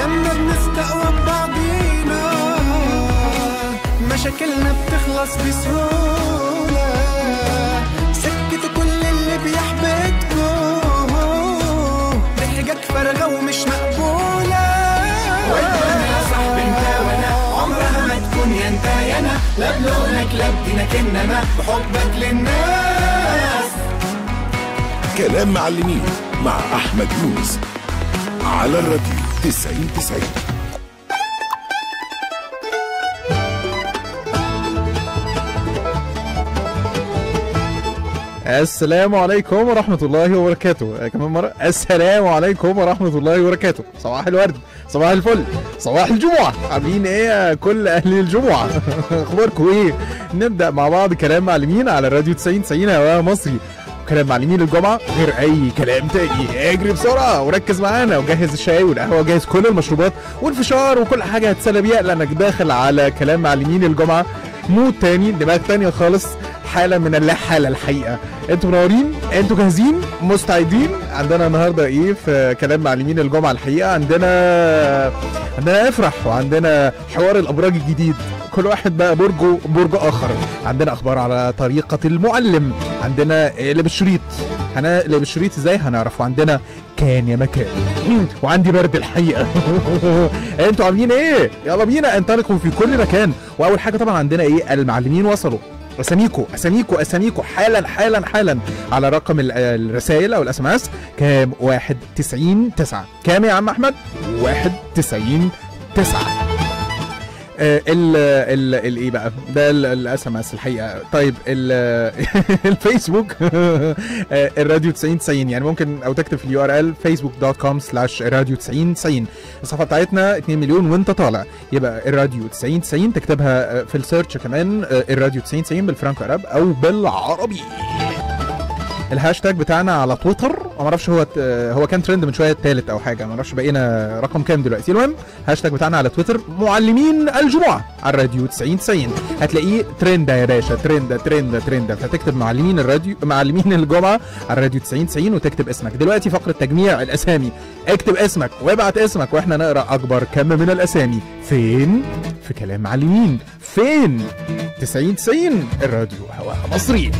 لما بنستقوى ببعضينا مشاكلنا بتخلص بسهولة سكتوا كل اللي بيحبطكوا ضحكك فارغة ومش مقبولة والدنيا يا صاحبي انت وانا عمرها ما تكون يا انت يا انا لا بلونك لا بدينك انما بحبك للناس كلام معلمين مع أحمد يونس على الراديو 90 90 السلام عليكم ورحمة الله وبركاته آه، كمان مرة السلام عليكم ورحمة الله وبركاته صباح الورد صباح الفل صباح الجمعة عاملين ايه يا كل اهل الجمعة اخباركم ايه نبدأ مع بعض كلام معلمين على الراديو 90 90 هواء مصري كلام معلمين الجمعة غير أي كلام تاني اجري بسرعة وركز معانا وجهز الشاي والقهوة وجهز كل المشروبات والفشار وكل حاجة هتسلى بيها لأنك داخل على كلام معلمين الجمعة مود تاني دماغ تانية خالص حالة من اللا حالة الحقيقة انتوا منورين انتوا جاهزين مستعدين عندنا النهاردة ايه في كلام معلمين الجمعة الحقيقة عندنا عندنا افرح وعندنا حوار الابراج الجديد كل واحد بقى برجه برج اخر عندنا اخبار على طريقة المعلم عندنا قلب الشريط هنقلب الشريط ازاي هنعرف وعندنا كان يا مكان وعندي برد الحقيقة انتوا عاملين ايه يلا بينا انطلقوا في كل مكان واول حاجة طبعا عندنا ايه المعلمين وصلوا اساميكو اساميكو اساميكو حالا حالا حالا على رقم ال- الرسائل او الاس ام اس كام 91 9 كام يا عم احمد 91 9 آه، ال ال الايه بقى ده الاس ام اس الحقيقه طيب ال الفيسبوك آه، الراديو 90 90 يعني ممكن او تكتب في اليو ار ال فيسبوك دوت كوم سلاش راديو 90 90 الصفحه بتاعتنا 2 مليون وانت طالع يبقى الراديو 90 90 تكتبها آه، في السيرش كمان آه، الراديو 90 90 بالفرانكو اراب او بالعربي الهاشتاج بتاعنا على تويتر ما اعرفش هو آه، هو كان ترند من شويه التالت او حاجه ما اعرفش بقينا رقم كام دلوقتي المهم هاشتاج بتاعنا على تويتر معلمين الجمعه على الراديو 90 90 هتلاقيه ترند يا باشا ترند ترند ترند فتكتب معلمين الراديو معلمين الجمعه على الراديو 90 90 وتكتب اسمك دلوقتي فقره تجميع الاسامي اكتب اسمك وابعت اسمك واحنا نقرا اكبر كم من الاسامي فين في كلام معلمين فين 90 90 الراديو هواها مصري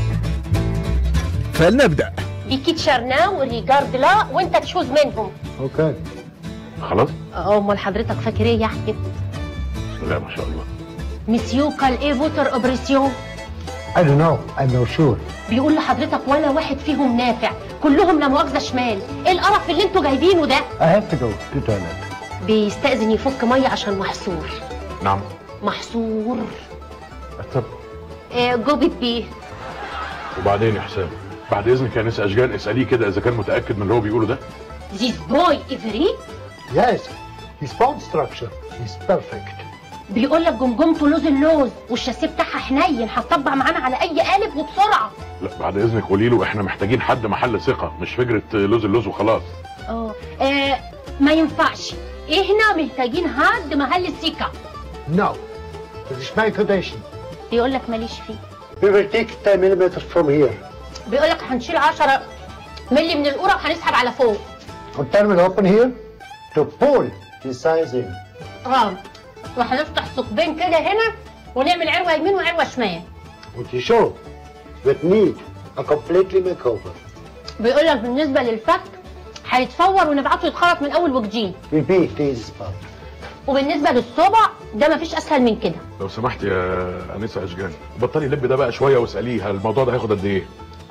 فلنبدا بيكي تشارنا وريجارد لا وانت تشوز منهم اوكي خلاص اه امال حضرتك فاكر ايه يا حبيبي لا ما شاء الله مسيو قال ايه فوتر اوبريسيون I don't know I'm not sure بيقول لحضرتك ولا واحد فيهم نافع كلهم لا مؤاخذه شمال ايه القرف اللي انتوا جايبينه ده I have to go to toilet بيستأذن يفك ميه عشان محصور نعم محصور طب آه جوبت بيه وبعدين يا حسام بعد اذنك يا نسا اشجان اساليه كده اذا كان متاكد من اللي هو بيقوله ده This boy إفري Yes his bone structure is perfect بيقول لك جمجمته لوز اللوز والشاسيه بتاعها حنين هتطبع معانا على اي قالب وبسرعه لا بعد اذنك قولي له احنا محتاجين حد محل ثقه مش فكره لوز اللوز وخلاص اه آه، ما ينفعش احنا محتاجين حد محل الثقه No this is my condition بيقول لك ماليش فيه We will take 10 millimeters from here بيقول لك هنشيل 10 ملي من القرى وهنسحب على فوق and 10 will open here to pull the size in اه وهنفتح ثقبين كده هنا ونعمل عروه يمين وعروه شمال What you show that need a completely makeover بيقول لك بالنسبه للفك هيتفور ونبعته يتخرط من اول وجديد will be this spot وبالنسبه للصبع ده مفيش اسهل من كده لو سمحت يا انسه اشجان بطلي لب ده بقى شويه واساليه الموضوع ده هياخد قد ايه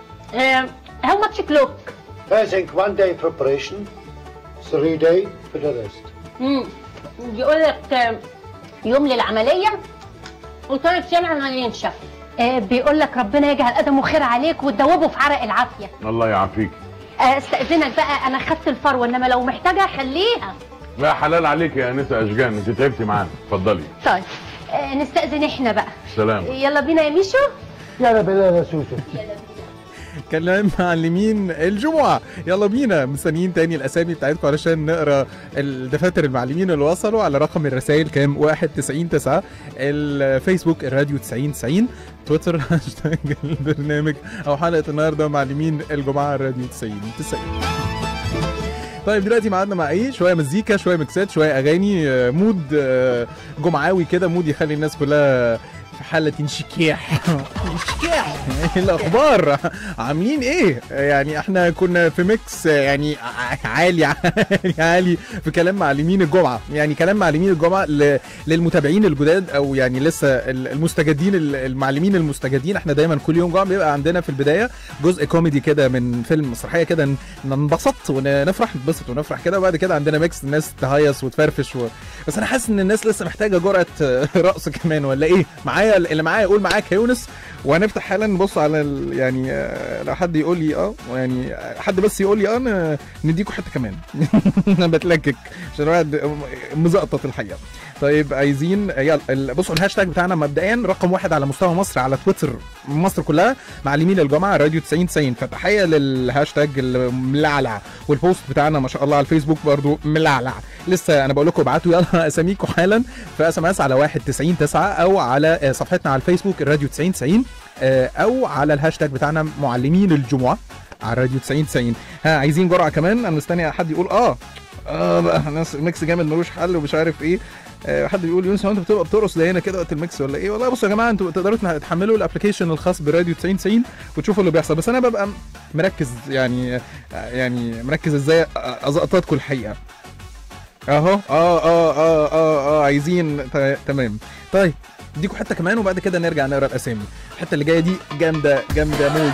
هاو ماتش كلوك I think one day preparation three day for the rest امم بيقول لك آه، يوم للعمليه وثلاث ايام على ما ينشف آه، بيقول لك ربنا يجعل ادمه خير عليك وتدوبه في عرق العافيه الله يعافيك آه، استاذنك بقى انا خدت الفروه انما لو محتاجه خليها لا حلال عليك يا انسه اشجان انت تعبتي معانا اتفضلي طيب آه، نستأذن احنا بقى سلام يلا بينا يا ميشو يلا بالله يا سوسو كلام معلمين الجمعة يلا بينا مستنيين تاني الأسامي بتاعتكم علشان نقرا الدفاتر المعلمين اللي وصلوا على رقم الرسائل كام 199 الفيسبوك الراديو 90 90 تويتر هاشتاج البرنامج أو حلقة النهاردة معلمين الجمعة الراديو 90 90 طيب دلوقتي معادنا مع ايه شويه مزيكا شويه ميكسات شويه اغاني آه، مود آه، جمعاوي كده مود يخلي الناس كلها في حالة انشكاح انشكاح إيه الاخبار عاملين ايه يعني احنا كنا في ميكس يعني ع- عالي عالي عالي في كلام معلمين الجمعه يعني كلام معلمين الجمعه ل- للمتابعين الجداد او يعني لسه ال- المستجدين ال- المعلمين المستجدين احنا دايما كل يوم جمعه بيبقى عندنا في البدايه جزء كوميدي كده من فيلم مسرحيه كده ن- ننبسط ونفرح نتبسط ونفرح كده وبعد كده عندنا ميكس الناس تهيص وتفرفش و... بس انا حاسس ان الناس لسه محتاجه جرأه رقص كمان ولا ايه معايا اللي معايا يقول معاك يا يونس وهنفتح حالا نبص على ال... يعني آه، لو حد يقول لي اه يعني آه، حد بس يقول لي اه ن- نديكوا حته كمان انا بتلكك عشان الواحد مزقطط الحقيقه طيب عايزين يلا ال- بصوا الهاشتاج بتاعنا مبدئيا رقم واحد على مستوى مصر على تويتر مصر كلها معلمين الجمعه راديو 90 90 فتحيه للهاشتاج الملعلع والبوست بتاعنا ما شاء الله على الفيسبوك برضو ملعلع لسه انا بقول لكم ابعتوا يلا اساميكم حالا في اس ام اس على 1 90 9 او على آه، صفحتنا على الفيسبوك الراديو 90 90 آه، او على الهاشتاج بتاعنا معلمين الجمعه على الراديو 90 90 ها عايزين جرعه كمان انا مستني حد يقول اه اه بقى ناس ميكس جامد ملوش حل ومش عارف ايه آه، حد بيقول يونس هو انت بتبقى بترقص زينا كده وقت الميكس ولا ايه والله بصوا يا جماعه انتوا تقدروا تن- تحملوا الابلكيشن الخاص براديو 90 90 وتشوفوا اللي بيحصل بس انا ببقى م- مركز يعني آه، يعني مركز ازاي أ- ازقططكم الحقيقه اهو اه اه اه اه اه عايزين ت- تمام طيب اديكوا حته كمان وبعد كده نرجع نقرا الاسامي الحته اللي جايه دي جامده جامده موز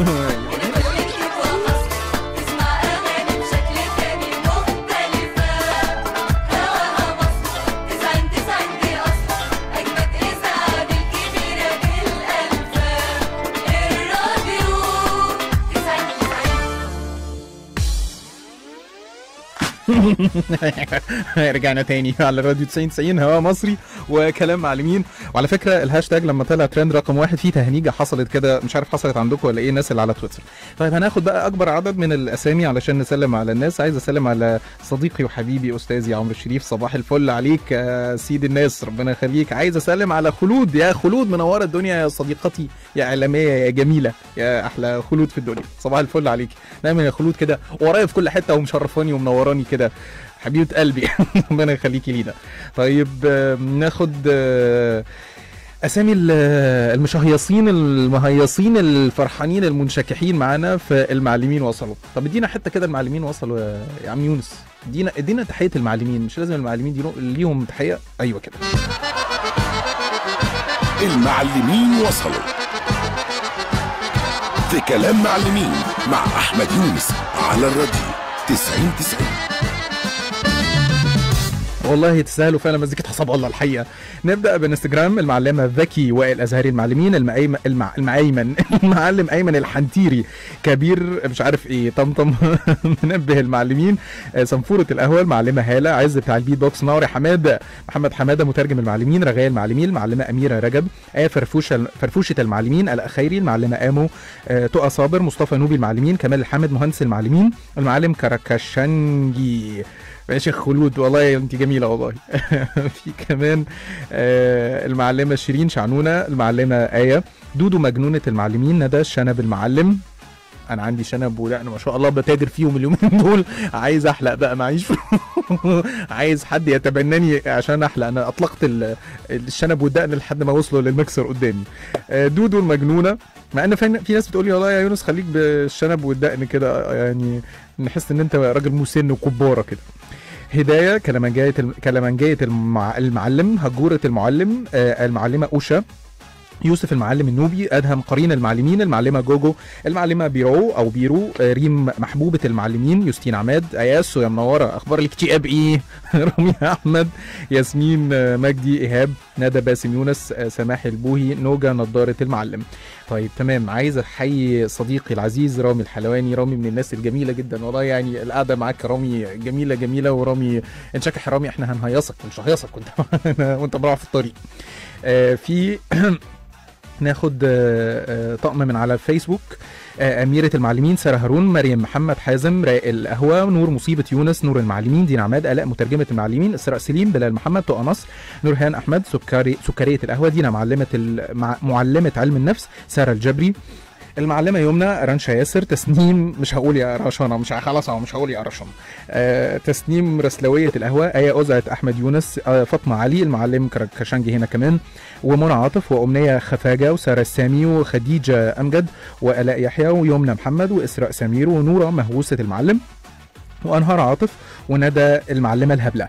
تسمع أغاني بشكل تاني مختلفة هواها مصر تسعين تسعين دي أصل أجمد إذاعة بالكبيرة بالألفة الراديو تسعين تسعين رجعنا تاني على الراديو 90 90 هوا مصري وكلام معلمين وعلى فكره الهاشتاج لما طلع ترند رقم واحد فيه تهنيجه حصلت كده مش عارف حصلت عندكم ولا ايه الناس اللي على تويتر طيب هناخد بقى اكبر عدد من الاسامي علشان نسلم على الناس عايز اسلم على صديقي وحبيبي استاذي عمرو الشريف صباح الفل عليك يا سيد الناس ربنا يخليك عايز اسلم على خلود يا خلود منوره الدنيا يا صديقتي يا اعلاميه يا جميله يا احلى خلود في الدنيا صباح الفل عليك دايما يا خلود كده ورايا في كل حته ومشرفاني ومنوراني كده حبيبه قلبي ربنا يخليكي لينا طيب آه، ناخد آه، اسامي ال- المشهيصين المهيصين الفرحانين المنشكحين معانا في المعلمين وصلوا طب ادينا حته كده المعلمين وصلوا يا- يا عم يونس ادينا ادينا تحيه المعلمين مش لازم المعلمين دي ليهم تحيه ايوه كده المعلمين وصلوا في كلام معلمين مع أحمد يونس على الراديو 90 90 والله تستاهلوا فعلا مزيكة حسب الله الحقيقة نبدأ بالانستجرام المعلمة ذكي وائل أزهري المعلمين المعيم المع... المعيمن المعلم أيمن الحنتيري كبير مش عارف إيه طمطم منبه المعلمين آه، صنفورة القهوة المعلمة هالة عز بتاع البيت بوكس نوري حماد محمد حمادة مترجم المعلمين رغاية المعلمين المعلمة أميرة رجب آية فرفوشة فرفوشة المعلمين ألاء خيري المعلمة آمو آه، تقى صابر مصطفى نوبي المعلمين كمال الحامد مهندس المعلمين المعلم كراكاشانجي يا شيخ خلود والله انت جميله والله في كمان آه المعلمه شيرين شعنونه المعلمه ايه دودو مجنونه المعلمين ندى شنب المعلم انا عندي شنب ودقن ما شاء الله بتاجر فيهم اليومين دول عايز احلق بقى معيش فلوس. عايز حد يتبناني عشان احلق انا اطلقت ال- الشنب والدقن لحد ما وصلوا للمكسر قدامي آه، دودو المجنونه مع ان في في ناس بتقول لي والله يا يونس خليك بالشنب والدقن كده يعني نحس ان انت راجل مسن وكباره كده هدايه كلمنجايه الم- كلمنجايه المع... المعلم هجوره المعلم آه المعلمه اوشا يوسف المعلم النوبي ادهم قرين المعلمين المعلمه جوجو المعلمه بيرو او بيرو آه، ريم محبوبه المعلمين يوستين عماد اياسو يا منوره اخبار الاكتئاب ايه رامي احمد ياسمين آه، مجدي ايهاب ندى باسم يونس آه، سماح البوهي نوجا نضاره المعلم طيب تمام عايز احيي صديقي العزيز رامي الحلواني رامي من الناس الجميله جدا والله يعني القعده معاك يا رامي جميله جميله ورامي انشكح يا رامي احنا هنهيصك مش هيصك وانت وانت مروح في الطريق آه، في ناخد آه، آه، طقم من على الفيسبوك آه، أميرة المعلمين سارة هارون مريم محمد حازم رائل القهوة نور مصيبة يونس نور المعلمين دين عماد آلاء مترجمة المعلمين إسراء سليم بلال محمد تقى نصر نورهان أحمد سكري سكرية القهوة دينا معلمة المع... معلمة علم النفس سارة الجبري المعلمه يمنى رنشا ياسر تسنيم مش هقول يا رشانه مش ه- خلاص اهو مش هقول يا رشانه آه تسنيم رسلويه القهوه ايه أزعت احمد يونس آه فاطمه علي المعلم كر- كشنجي هنا كمان ومنى عاطف وامنيه خفاجه وساره السامي وخديجه امجد والاء يحيى ويمنى محمد واسراء سمير ونوره مهووسه المعلم وانهار عاطف وندى المعلمه الهبله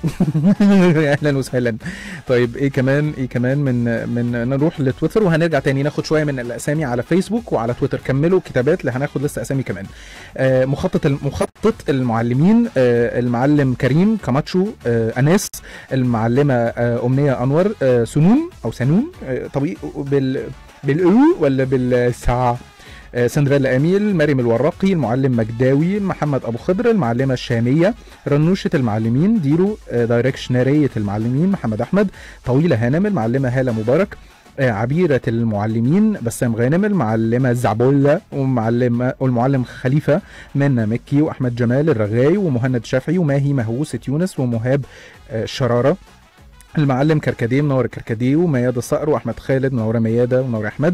اهلا وسهلا طيب ايه كمان ايه كمان من من نروح لتويتر وهنرجع تاني ناخد شويه من الاسامي على فيسبوك وعلى تويتر كملوا كتابات اللي هناخد لسه اسامي كمان آه مخطط المخطط المعلمين آه المعلم كريم كاماتشو آه اناس المعلمه آه امنيه انور آه سنون او سنون آه طبيعي بال بالاو ولا بالساعه آه، سندريلا اميل مريم الورقي المعلم مجداوي محمد ابو خضر المعلمه الشاميه رنوشه المعلمين ديرو آه، دايركشنريه المعلمين محمد احمد طويله هانم المعلمه هاله مبارك آه، عبيرة المعلمين بسام غانم المعلمة زعبولة ومعلمة والمعلم خليفة منى مكي وأحمد جمال الرغاي ومهند شافعي وماهي مهووسة يونس ومهاب آه، شرارة المعلم كركديه منور كركديه وميادة صقر واحمد خالد منوره ميادة ومنور احمد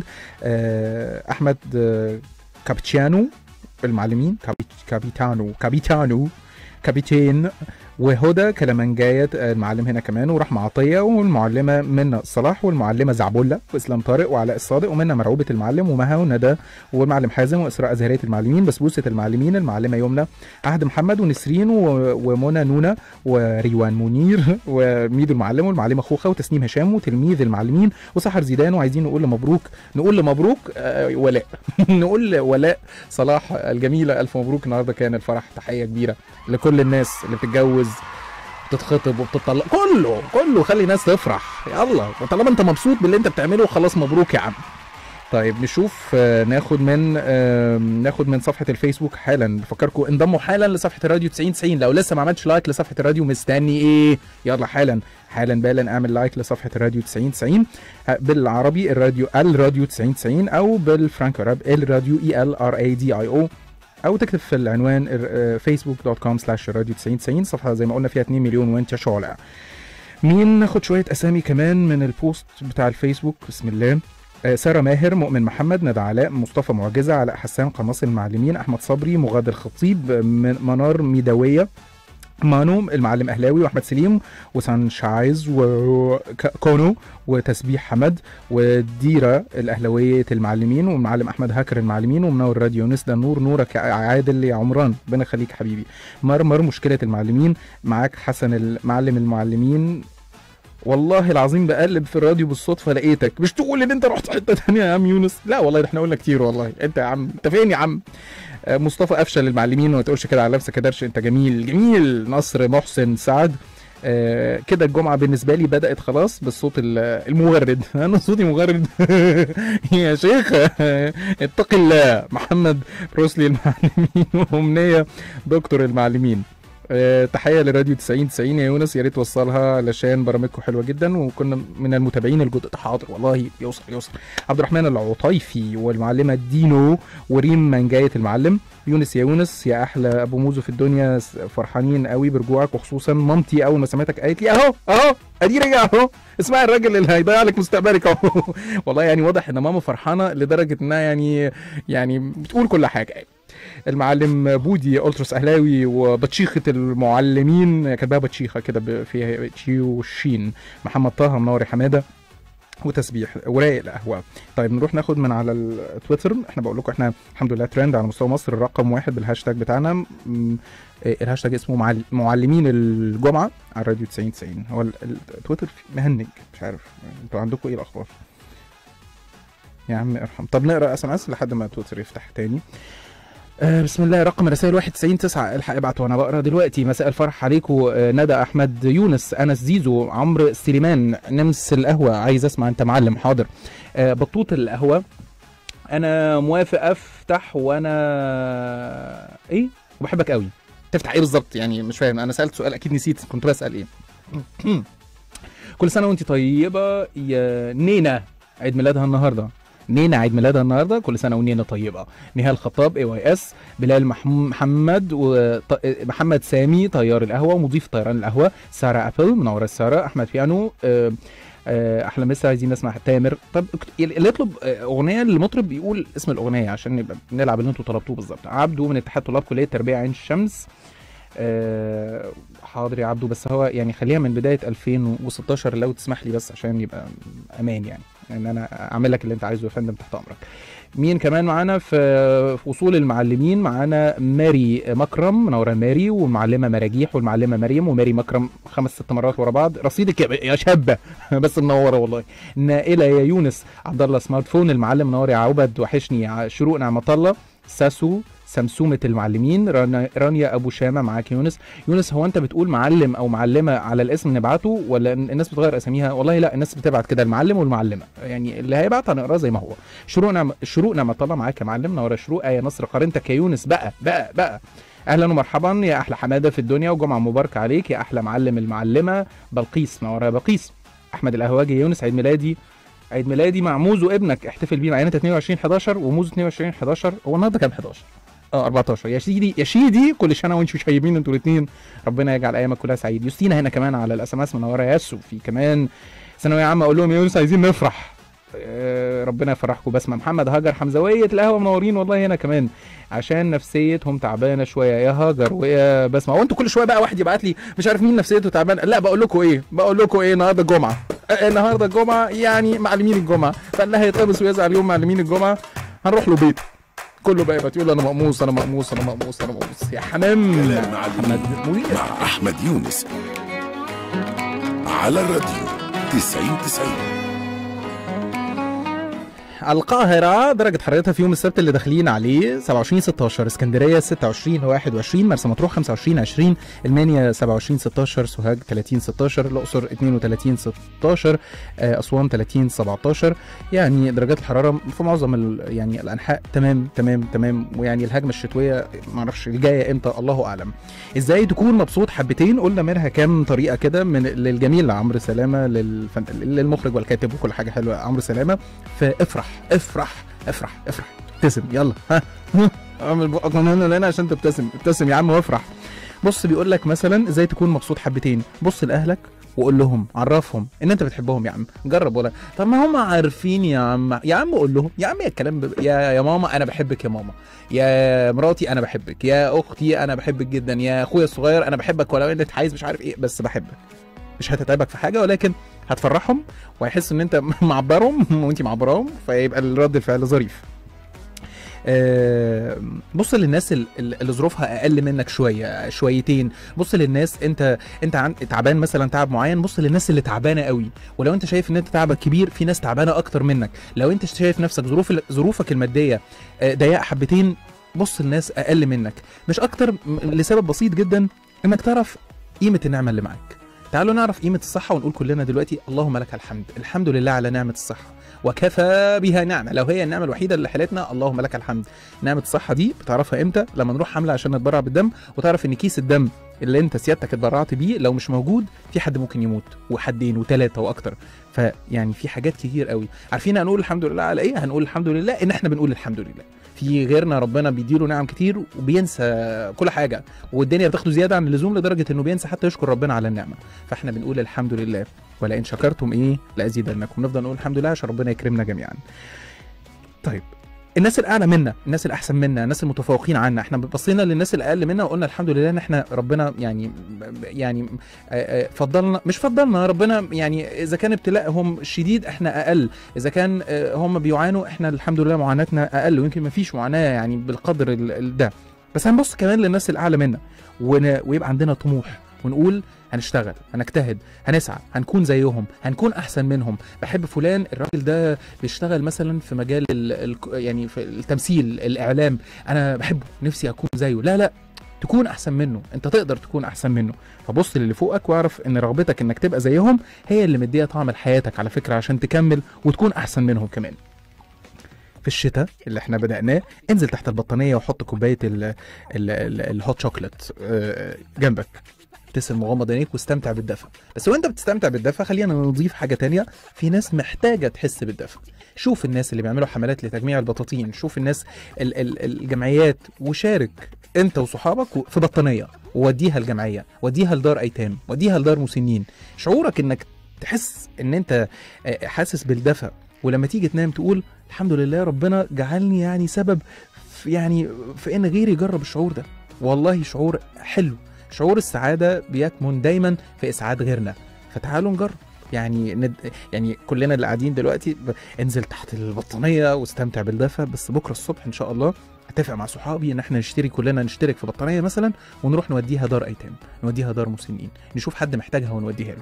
آه، احمد آه، كابتشيانو المعلمين كابي- كابيتانو كابيتانو كابيتين وهدى كلمنجاية آه، المعلم هنا كمان ورحمة عطية والمعلمة منى صلاح والمعلمة زعبولة وإسلام طارق وعلاء الصادق ومنى مرعوبة المعلم ومها وندى والمعلم حازم وإسراء أزهرية المعلمين بسبوسة المعلمين المعلمة يمنى عهد محمد ونسرين و- ومنى نونا وريوان منير وميدو المعلم والمعلمة خوخة وتسنيم هشام وتلميذ المعلمين وسحر زيدان وعايزين نقول لمبروك نقول لمبروك آه، ولاء نقول لولاء صلاح الجميلة ألف مبروك النهاردة كان الفرح تحية كبيرة لكل الناس اللي بتتجوز بتتخطب وبتطلق كله كله خلي الناس تفرح يلا وطالما انت مبسوط باللي انت بتعمله خلاص مبروك يا عم طيب نشوف آه، ناخد من آه، ناخد من صفحه الفيسبوك حالا بفكركم انضموا حالا لصفحه الراديو 9090 لو لسه ما عملتش لايك لصفحه الراديو مستني ايه يلا حالا حالا بالا اعمل لايك لصفحه الراديو 9090 ه- بالعربي الراديو الراديو 9090 او بالفرانكو راب الراديو اي ال ار اي دي اي او او تكتب في العنوان فيسبوك دوت كوم سلاش راديو 9090 صفحه زي ما قلنا فيها 2 مليون وانت شعلة مين ناخد شويه اسامي كمان من البوست بتاع الفيسبوك بسم الله آه، ساره ماهر مؤمن محمد ندى علاء مصطفى معجزه علاء حسان قناص المعلمين احمد صبري مغاد الخطيب من- منار ميداويه مانو المعلم اهلاوي واحمد سليم وسانشايز وكونو وتسبيح حمد وديرة الأهلوية المعلمين والمعلم أحمد هاكر المعلمين ومنور راديو يونس ده نور نورك يا عادل يا عمران ربنا يخليك حبيبي مرمر مشكلة المعلمين معاك حسن المعلم المعلمين والله العظيم بقلب في الراديو بالصدفه لقيتك مش تقول ان انت رحت حته تانية يا عم يونس لا والله ده احنا قلنا كتير والله انت يا عم انت فين يا عم آه، مصطفى افشل المعلمين وما تقولش كده على نفسك يا درش انت جميل جميل نصر محسن سعد آه، كده الجمعه بالنسبه لي بدات خلاص بالصوت ال- المغرد انا صوتي مغرد يا شيخ آه، اتق الله محمد روسلي المعلمين وامنيه دكتور المعلمين آه، تحيه لراديو 90 90 يا يونس يا ريت توصلها علشان برامجكم حلوه جدا وكنا من المتابعين الجدد حاضر والله يوصل يوصل عبد الرحمن العطيفي والمعلمه دينو وريم منجايه المعلم يونس يا يونس يا احلى ابو موزو في الدنيا س- فرحانين قوي برجوعك وخصوصا مامتي اول ما سمعتك قالت لي اهو اهو ادي رجع اهو اسمع الراجل اللي هيضيع لك مستقبلك اهو والله يعني واضح ان ماما فرحانه لدرجه انها يعني يعني بتقول كل حاجه يعني. المعلم بودي التراس اهلاوي وبطشيخه المعلمين كاتباها بطشيخه كده ب- فيها تشيو شين محمد طه منوري حماده وتسبيح ورايق القهوه طيب نروح ناخد من على التويتر احنا بقول لكم احنا الحمد لله ترند على مستوى مصر رقم واحد بالهاشتاج بتاعنا م- إيه، الهاشتاج اسمه معل- معلمين الجمعه على الراديو 90 90 هو ال- التويتر فيه مهنج مش عارف انتوا عندكم ايه الاخبار يا عم ارحم طب نقرا اس ام اس لحد ما تويتر يفتح تاني آه بسم الله رقم الرسائل 91 9 الحق ابعت وانا بقرا دلوقتي مساء الفرح عليكم آه ندى احمد يونس انس زيزو عمرو سليمان نمس القهوه عايز اسمع انت معلم حاضر آه بطوط القهوه انا موافق افتح وانا ايه وبحبك قوي تفتح ايه بالظبط يعني مش فاهم انا سالت سؤال اكيد نسيت كنت بسال ايه كل سنه وانت طيبه يا نينا عيد ميلادها النهارده نينا عيد ميلادها النهارده كل سنه ونينا طيبه نهال خطاب اي واي اس بلال محم- محمد ومحمد سامي طيار القهوه ومضيف طيران القهوه ساره ابل منوره ساره احمد بيانو آه، آه، احلى مسا عايزين نسمع تامر طب اكت- اللي يطلب آه، اغنيه للمطرب يقول اسم الاغنيه عشان نبقى نلعب اللي انتوا طلبتوه بالظبط عبده من اتحاد طلاب كليه تربيه عين الشمس آه، حاضر يا عبده بس هو يعني خليها من بدايه 2016 لو تسمح لي بس عشان يبقى امان يعني ان انا اعمل لك اللي انت عايزه يا فندم تحت امرك مين كمان معانا في في وصول المعلمين معانا ماري مكرم منوره ماري والمعلمه مراجيح والمعلمه مريم وماري مكرم خمس ست مرات ورا بعض رصيدك يا يا شابه بس منوره والله نائله يا يونس عبد الله سمارت فون المعلم منور يا عبد وحشني ع- شروق نعمه الله ساسو سمسومة المعلمين رنا- رانيا ابو شامه معاك يونس يونس هو انت بتقول معلم او معلمه على الاسم نبعته ولا الناس بتغير اساميها والله لا الناس بتبعت كده المعلم والمعلمه يعني اللي هيبعت هنقراه زي ما هو شروق نعم شروق نعمه الله معاك يا معلم نورا شروق يا نصر قارنتك يا يونس بقى بقى بقى اهلا ومرحبا يا احلى حماده في الدنيا وجمعه مباركه عليك يا احلى معلم المعلمه بلقيس نورا يا بلقيس احمد القهواجي يا يونس عيد ميلادي عيد ميلادي مع موزو ابنك احتفل بيه معانا 22 11 وموزو 22 11 هو النهارده كام 11 اه 14 يا شيدي يا شيدي كل سنه وانتم طيبين انتوا الاثنين ربنا يجعل ايامك كلها سعيد يوستينا هنا كمان على الاس ام اس منوره ياسو في كمان ثانويه عامه اقول لهم يا يونس عايزين نفرح آه، ربنا يفرحكم بسمه محمد هاجر حمزويه القهوه منورين والله هنا كمان عشان نفسيتهم تعبانه شويه يا هاجر ويا بسمه هو انتوا كل شويه بقى واحد يبعت لي مش عارف مين نفسيته تعبانه لا بقول لكم ايه بقول لكم ايه النهارده الجمعه آه، النهارده الجمعه يعني معلمين الجمعه فاللي هيتقبس ويزعل يوم معلمين الجمعه هنروح له بيت كله بقى يبقى يقول انا مقموص انا مقموص انا مقموص انا مقموص يا حمام كلام محمد معلمين منير مع أحمد يونس على الراديو 90 90 القاهرة درجة حرارتها في يوم السبت اللي داخلين عليه 27 16 اسكندرية 26 21 مرسى مطروح 25 20 المنيا 27 16 سوهاج 30 16 الأقصر 32 16 آه، أسوان 30 17 يعني درجات الحرارة في معظم ال- يعني الأنحاء تمام تمام تمام ويعني الهجمة الشتوية معرفش الجاية امتى الله أعلم ازاي تكون مبسوط حبتين قلنا منها كام طريقة كده من للجميل عمرو سلامة للفن... للمخرج والكاتب وكل حاجة حلوة عمرو سلامة فافرح افرح افرح افرح ابتسم يلا ها اعمل بقك من هنا لهنا عشان تبتسم ابتسم يا عم وافرح بص بيقول لك مثلا ازاي تكون مبسوط حبتين بص لاهلك وقول لهم عرفهم ان انت بتحبهم يا عم جرب ولا طب ما هم عارفين يا عم يا عم قول لهم يا عم يا الكلام ب... يا يا ماما انا بحبك يا ماما يا مراتي انا بحبك يا اختي انا بحبك جدا يا اخويا الصغير انا بحبك ولو انت عايز مش عارف ايه بس بحبك مش هتتعبك في حاجه ولكن هتفرحهم وهيحسوا ان انت معبرهم وانت معبراهم فيبقى الرد الفعل ظريف آه، بص للناس ال- ال- اللي ظروفها اقل منك شويه شويتين بص للناس انت انت عن تعبان مثلا تعب معين بص للناس اللي تعبانه قوي ولو انت شايف ان انت تعبك كبير في ناس تعبانه اكتر منك لو انت شايف نفسك ظروف ظروفك الماديه آه، ضيقه حبتين بص للناس اقل منك مش اكتر م- لسبب بسيط جدا انك تعرف قيمه النعمه اللي معاك تعالوا نعرف قيمه الصحه ونقول كلنا دلوقتي اللهم لك الحمد الحمد لله على نعمه الصحه وكفى بها نعمه لو هي النعمه الوحيده اللي حلتنا اللهم لك الحمد نعمه الصحه دي بتعرفها امتى لما نروح حمله عشان نتبرع بالدم وتعرف ان كيس الدم اللي انت سيادتك اتبرعت بيه لو مش موجود في حد ممكن يموت وحدين وثلاثه واكتر فيعني في حاجات كتير قوي عارفين هنقول الحمد لله على ايه هنقول الحمد لله ان احنا بنقول الحمد لله في غيرنا ربنا بيديله نعم كتير وبينسى كل حاجه والدنيا بتاخده زياده عن اللزوم لدرجه انه بينسى حتى يشكر ربنا على النعمه فاحنا بنقول الحمد لله ولئن شكرتم ايه لازيدنكم نفضل نقول الحمد لله عشان ربنا يكرمنا جميعا طيب الناس الاعلى منا الناس الاحسن منا الناس المتفوقين عنا احنا بصينا للناس الاقل منا وقلنا الحمد لله ان احنا ربنا يعني يعني آه، آه، فضلنا مش فضلنا ربنا يعني اذا كان ابتلاءهم شديد احنا اقل اذا كان آه، هم بيعانوا احنا الحمد لله معاناتنا اقل ويمكن ما فيش معاناه يعني بالقدر ال- ال- ده بس هنبص كمان للناس الاعلى منا ون- ويبقى عندنا طموح ونقول هنشتغل هنجتهد هنسعى هنكون زيهم هنكون احسن منهم بحب فلان الراجل ده بيشتغل مثلا في مجال ال ال يعني في التمثيل الاعلام انا بحبه نفسي اكون زيه لا لا تكون احسن منه انت تقدر تكون احسن منه فبص للي فوقك واعرف ان رغبتك انك تبقى زيهم هي اللي مديه طعم لحياتك على فكره عشان تكمل وتكون احسن منهم كمان في الشتاء اللي احنا بدأناه انزل تحت البطانية وحط كوباية ال- ال- ال- الهوت شوكليت آه، جنبك ابتسم وغمض عينيك واستمتع بالدفى بس وانت بتستمتع بالدفى خلينا نضيف حاجه تانية في ناس محتاجه تحس بالدفى شوف الناس اللي بيعملوا حملات لتجميع البطاطين شوف الناس ال- ال- الجمعيات وشارك انت وصحابك في بطانيه ووديها الجمعيه وديها لدار ايتام وديها لدار مسنين شعورك انك تحس ان انت آه، حاسس بالدفى ولما تيجي تنام تقول الحمد لله ربنا جعلني يعني سبب في يعني في ان غيري يجرب الشعور ده والله شعور حلو شعور السعاده بيكمن دايما في اسعاد غيرنا فتعالوا نجرب يعني ند... يعني كلنا اللي قاعدين دلوقتي ب... انزل تحت البطانيه واستمتع بالدفى بس بكره الصبح ان شاء الله اتفق مع صحابي ان احنا نشتري كلنا نشترك في بطانيه مثلا ونروح نوديها دار ايتام نوديها دار مسنين نشوف حد محتاجها ونوديها له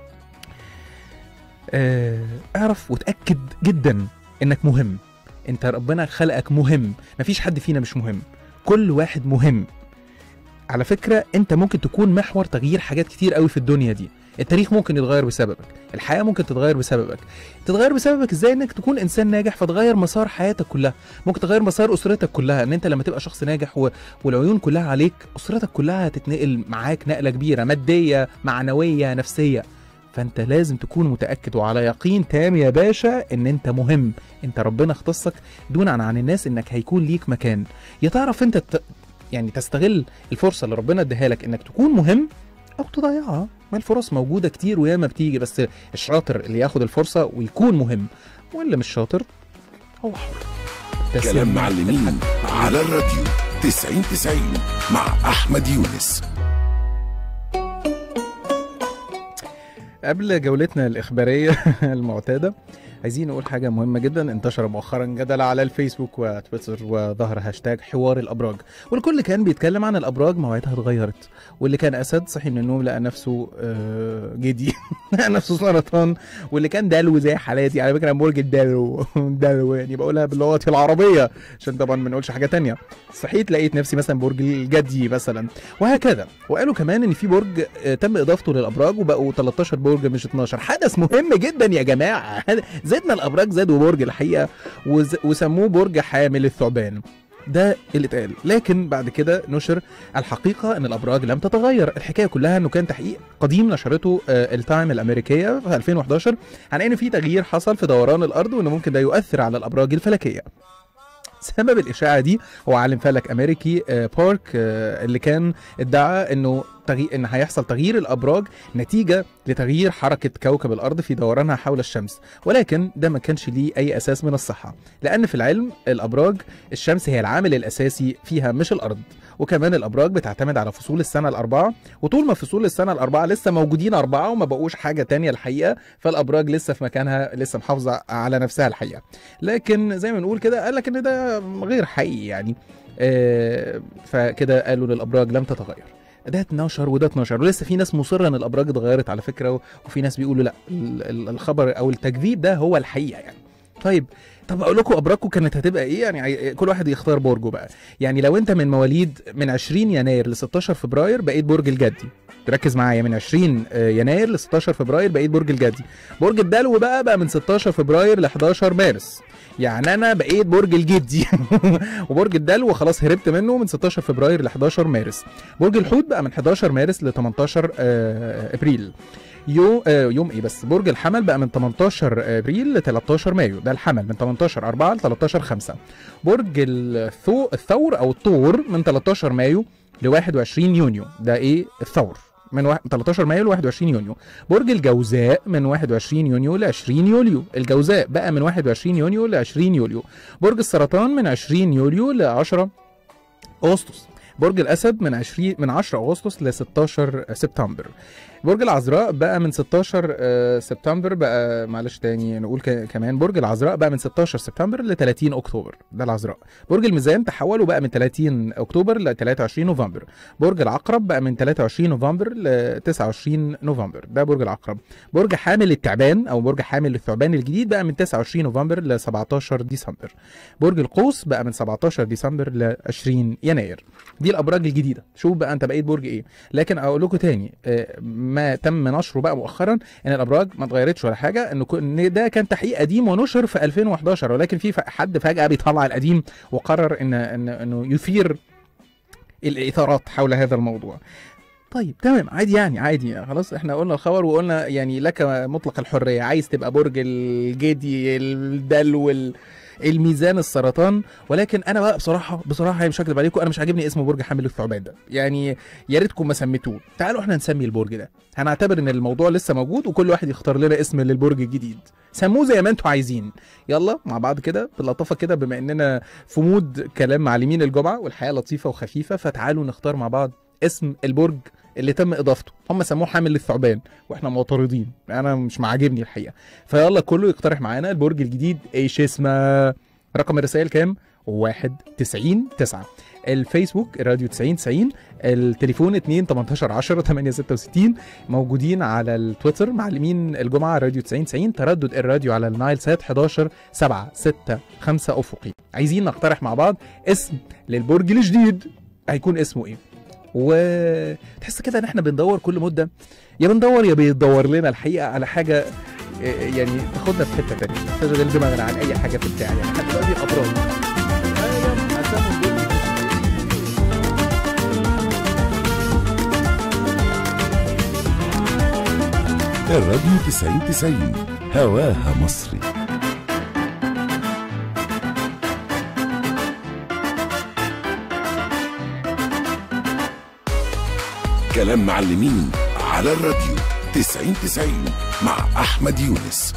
آه، اعرف وتاكد جدا انك مهم انت ربنا خلقك مهم مفيش حد فينا مش مهم كل واحد مهم على فكره انت ممكن تكون محور تغيير حاجات كتير قوي في الدنيا دي التاريخ ممكن يتغير بسببك الحياه ممكن تتغير بسببك تتغير بسببك ازاي انك تكون انسان ناجح فتغير مسار حياتك كلها ممكن تغير مسار اسرتك كلها ان انت لما تبقى شخص ناجح و... والعيون كلها عليك اسرتك كلها هتتنقل معاك نقله كبيره ماديه معنويه نفسيه فانت لازم تكون متاكد وعلى يقين تام يا باشا ان انت مهم انت ربنا اختصك دون عن عن الناس انك هيكون ليك مكان يا تعرف انت ت... يعني تستغل الفرصه اللي ربنا اداها لك انك تكون مهم او تضيعها ما الفرص موجوده كتير وياما بتيجي بس الشاطر اللي ياخد الفرصه ويكون مهم واللي مش شاطر هو حر تسلم. كلام معلمين على الراديو 90 90 مع أحمد يونس قبل جولتنا الإخبارية المعتادة عايزين نقول حاجة مهمة جدا انتشر مؤخرا جدل على الفيسبوك وتويتر وظهر هاشتاج حوار الأبراج والكل كان بيتكلم عن الأبراج مواعيدها اتغيرت واللي كان أسد صحي من النوم لقى نفسه آه، جدي لقى نفسه سرطان واللي كان دلو زي حالاتي على فكرة أنا برج الدلو دلو يعني بقولها بلغتي العربية عشان طبعا ما نقولش حاجة تانية صحيت لقيت نفسي مثلا برج الجدي مثلا وهكذا وقالوا كمان ان في برج آه، تم اضافته للابراج وبقوا 13 برج مش 12 حدث مهم جدا يا جماعه زدنا الابراج زادوا برج الحقيقه وز- وسموه برج حامل الثعبان ده اللي اتقال لكن بعد كده نشر الحقيقه ان الابراج لم تتغير الحكايه كلها انه كان تحقيق قديم نشرته آه، التايم الامريكيه في 2011 عن ان في تغيير حصل في دوران الارض وانه ممكن ده يؤثر على الابراج الفلكيه سبب الاشاعه دي هو عالم فلك امريكي آه، بارك آه، اللي كان ادعى انه تغي... ان هيحصل تغيير الابراج نتيجه لتغيير حركه كوكب الارض في دورانها حول الشمس ولكن ده ما كانش ليه اي اساس من الصحه لان في العلم الابراج الشمس هي العامل الاساسي فيها مش الارض وكمان الابراج بتعتمد على فصول السنه الاربعه وطول ما فصول السنه الاربعه لسه موجودين اربعه وما بقوش حاجه تانية الحقيقه فالابراج لسه في مكانها لسه محافظه على نفسها الحقيقه لكن زي ما نقول كده قال لك ان ده غير حقيقي يعني آه، فكده قالوا ان الابراج لم تتغير ده 12 وده 12 ولسه في ناس مصره ان الابراج اتغيرت على فكره و- وفي ناس بيقولوا لا ال- ال- الخبر او التكذيب ده هو الحقيقه يعني طيب طب اقول لكم ابراجكم كانت هتبقى ايه يعني عي- كل واحد يختار برجه بقى يعني لو انت من مواليد من 20 يناير ل 16 فبراير بقيت برج الجدي ركز معايا من 20 آه، يناير ل 16 فبراير بقيت برج الجدي برج الدلو بقى بقى من 16 فبراير ل 11 مارس يعني انا بقيت برج الجدي وبرج الدلو خلاص هربت منه من 16 فبراير ل 11 مارس برج الحوت بقى من 11 مارس ل 18 آه، ابريل يوم آه يوم ايه بس برج الحمل بقى من 18 ابريل ل 13 مايو ده الحمل من 18 4 ل 13 5 برج الثو الثور او الطور من 13 مايو ل 21 يونيو ده ايه الثور من واحد- 13 مايو ل 21 يونيو برج الجوزاء من 21 يونيو ل 20 يوليو الجوزاء بقى من 21 يونيو ل 20 يوليو برج السرطان من 20 يوليو ل 10 اغسطس برج الاسد من 20 من 10 اغسطس ل 16 سبتمبر برج العذراء بقى من 16 آه، سبتمبر بقى معلش تاني نقول ك- كمان برج العذراء بقى من 16 سبتمبر ل 30 اكتوبر ده العذراء برج الميزان تحول وبقى من 30 اكتوبر ل 23 نوفمبر برج العقرب بقى من 23 نوفمبر ل 29 نوفمبر ده برج العقرب برج حامل التعبان او برج حامل الثعبان الجديد بقى من 29 نوفمبر ل 17 ديسمبر برج القوس بقى من 17 ديسمبر ل 20 يناير دي الابراج الجديده شوف بقى انت بقيت برج ايه لكن اقول لكم تاني آه، ما تم نشره بقى مؤخرا ان الابراج ما اتغيرتش ولا حاجه انه كو- ان ده كان تحقيق قديم ونشر في 2011 ولكن في ف- حد فجاه بيطلع القديم وقرر ان ان انه يثير الاثارات حول هذا الموضوع طيب تمام عادي يعني عادي خلاص احنا قلنا الخبر وقلنا يعني لك مطلق الحريه عايز تبقى برج الجدي الدلو ال- الميزان السرطان ولكن انا بقى بصراحه بصراحه يعني مش هكذب عليكم انا مش عاجبني اسم برج حامل الثعبان ده يعني يا ريتكم ما سميتوه تعالوا احنا نسمي البرج ده هنعتبر ان الموضوع لسه موجود وكل واحد يختار لنا اسم للبرج الجديد سموه زي ما انتوا عايزين يلا مع بعض كده باللطافه كده بما اننا في مود كلام معلمين الجمعه والحياه لطيفه وخفيفه فتعالوا نختار مع بعض اسم البرج اللي تم اضافته هم سموه حامل الثعبان واحنا معترضين انا مش معجبني الحقيقه فيلا كله يقترح معانا البرج الجديد ايش اسمه رقم الرسائل كام 1 90 9 الفيسبوك راديو 90 90 التليفون 2 18 10 8 66 موجودين على التويتر معلمين الجمعه راديو 90 90 تردد الراديو على النايل سات 11 7 6 5 افقي عايزين نقترح مع بعض اسم للبرج الجديد هيكون اسمه ايه وتحس كده ان احنا بندور كل مده يا بندور يا بيدور لنا الحقيقه على حاجه إيه، يعني تاخدنا في حته تانيه تشغل دماغنا عن اي حاجه في البتاع يعني احنا دلوقتي ابراج أيوة، أسامي البرج الراديو 90 90 هواها مصري كلام معلمين على الراديو 90 90 مع أحمد يونس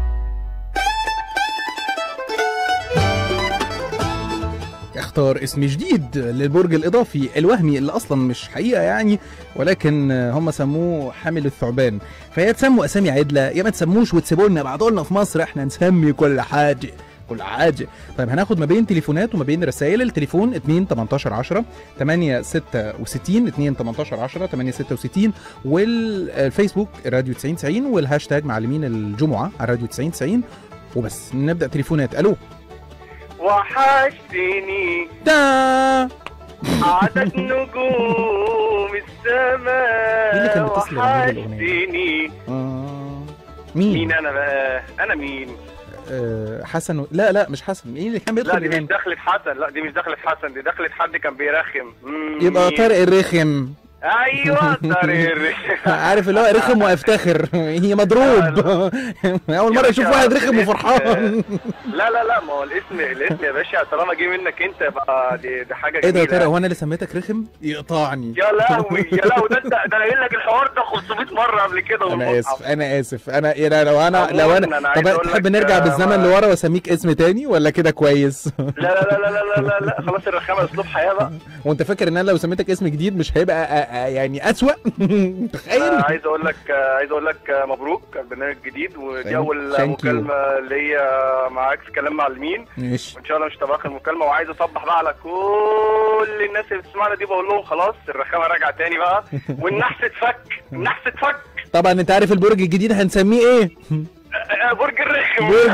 اختار اسم جديد للبرج الاضافي الوهمي اللي اصلا مش حقيقه يعني ولكن هم سموه حامل الثعبان فيا تسموا اسامي عدله يا ما تسموش وتسيبوا لنا بعضوا لنا في مصر احنا نسمي كل حاجه كل حاجه طيب هناخد ما بين تليفونات وما بين رسائل التليفون 2 18 10 8 66 2 18 10 8 66 والفيسبوك راديو 90 90 والهاشتاج معلمين الجمعه على راديو 90 90 وبس نبدا تليفونات الو وحشتني تا عدد نجوم السماء مين اللي كان بيتصل يغني لي الأغنية؟ وحشتني آه. مين؟ مين انا بقى انا مين آه حسن و... لا لا مش حسن مين اللي كان لا بيدخل دي مش يغني؟ دخلة حسن لا دي مش دخلة حسن دي دخلة حد كان بيرخم مم، يبقى مين؟ طارق الرخم ايوه طارق عارف اللي هو رخم وافتخر هي مضروب اول مره يا اشوف باشا، واحد رخم الاسم- وفرحان لا لا لا ما هو الاسم الاسم يا باشا طالما جه منك انت يبقى دي, دي حاجه ايه ده يا جميلة. ترى هو انا اللي سميتك رخم يقطعني يا لهوي يا لهوي ده انت ده انا قايل لك الحوار ده 500 مره قبل كده انا والمصحف. اسف انا اسف انا إيه ده لو انا لو عموماً انا أنا عايز طب أقول تحب لك، نرجع آه، بالزمن ما- لورا واسميك اسم تاني ولا كده كويس لا لا لا لا لا لا لا خلاص الرخامه اسلوب حياه بقى وانت فاكر ان انا لو سميتك اسم جديد مش هيبقى آه، آه، يعني اسوأ تخيل آه، عايز اقول لك آه، عايز اقول لك آه، مبروك على البرنامج الجديد Thank- ودي اول thank you. مكالمه ليا معاك في كلام معلمين ماشي وان شاء الله مش تبقى اخر مكالمه وعايز اصبح بقى على كل الناس اللي بتسمعنا دي بقول لهم خلاص الرخامه راجعه تاني بقى والنحس اتفك النحس اتفك طبعا انت عارف البرج الجديد هنسميه ايه آه، برج الرخم برج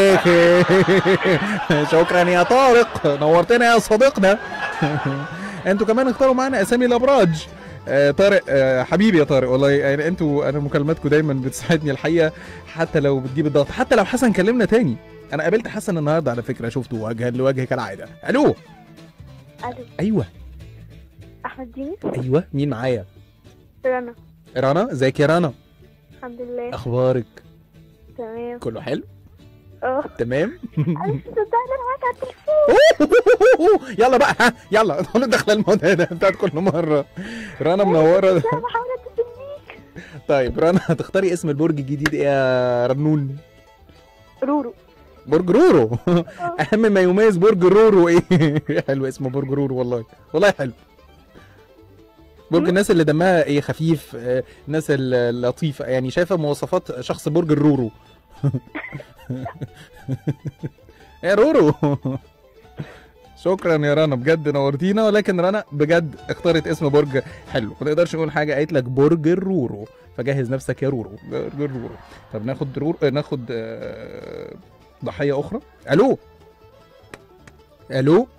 الرخم شكرا يا طارق نورتنا يا صديقنا انتوا كمان اختاروا معانا اسامي الابراج آه طارق آه حبيبي يا طارق والله يعني انتوا انا مكالماتكم دايما بتساعدني الحقيقه حتى لو بتجيب الضغط حتى لو حسن كلمنا تاني انا قابلت حسن النهارده على فكره شفته وجها لوجه كالعاده الو الو ايوه احمد ديني ايوه مين معايا رنا رنا ازيك يا رنا الحمد لله اخبارك تمام كله حلو اه تمام انا مش مصدقه ان انا معاك على التليفون يلا بقى ها يلا ادخلوا دخل الموضوع ده بتاعت كل مره رنا منوره انا بحاول اتصل بيك طيب رنا هتختاري اسم البرج الجديد ايه يا رنون رورو برج رورو اهم ما يميز برج رورو ايه حلو اسمه برج رورو والله والله حلو برج الناس اللي دمها ايه خفيف آه، الناس اللطيفه يعني شايفه مواصفات شخص برج الرورو يا رورو شكرا يا رنا بجد نورتينا ولكن رنا بجد اختارت اسم برج حلو ما نقدرش نقول حاجه قالت لك برج الرورو فجهز نفسك يا رورو برج الرورو طب ناخد رور آه، ناخد آه، ضحيه اخرى الو الو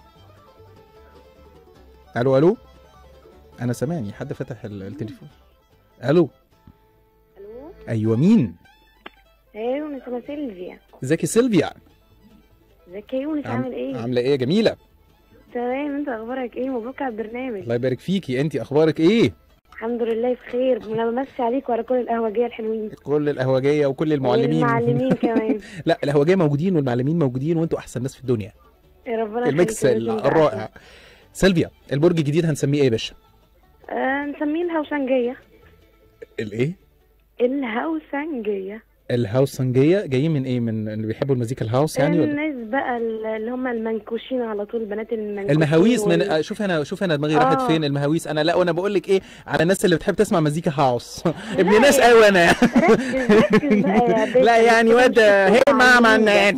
الو الو انا سامعني حد فتح ال- التليفون الو الو ايوه مين ايه يونس انا سيلفيا ازيك يا سيلفيا ازيك يا يونس عم- عامل ايه عامله ايه يا جميله تمام انت اخبارك ايه مبروك على البرنامج الله يبارك فيكي انت اخبارك ايه الحمد لله بخير انا بمسي عليك وعلى كل القهوجيه الحلوين كل القهوجيه وكل المعلمين والمعلمين كمان لا القهوجيه موجودين والمعلمين موجودين وانتوا احسن ناس في الدنيا يا ربنا الميكس يخليك يا باشا. الرائع سيلفيا البرج الجديد هنسميه ايه يا باشا آه نسميه الهوسنجيه الايه الهوسنجيه الهاوسنجيه جايين من ايه من اللي بيحبوا المزيكا الهاوس يعني ولا الناس بقى اللي هم المنكوشين على طول بنات المنكوشين المهاويس من وال- آه، شوف انا شوف انا دماغي راحت آه. فين المهاويس انا لا وانا بقول لك ايه على الناس اللي بتحب تسمع مزيكا هاوس ابن ناس قوي انا لا يعني واد هي ماما نان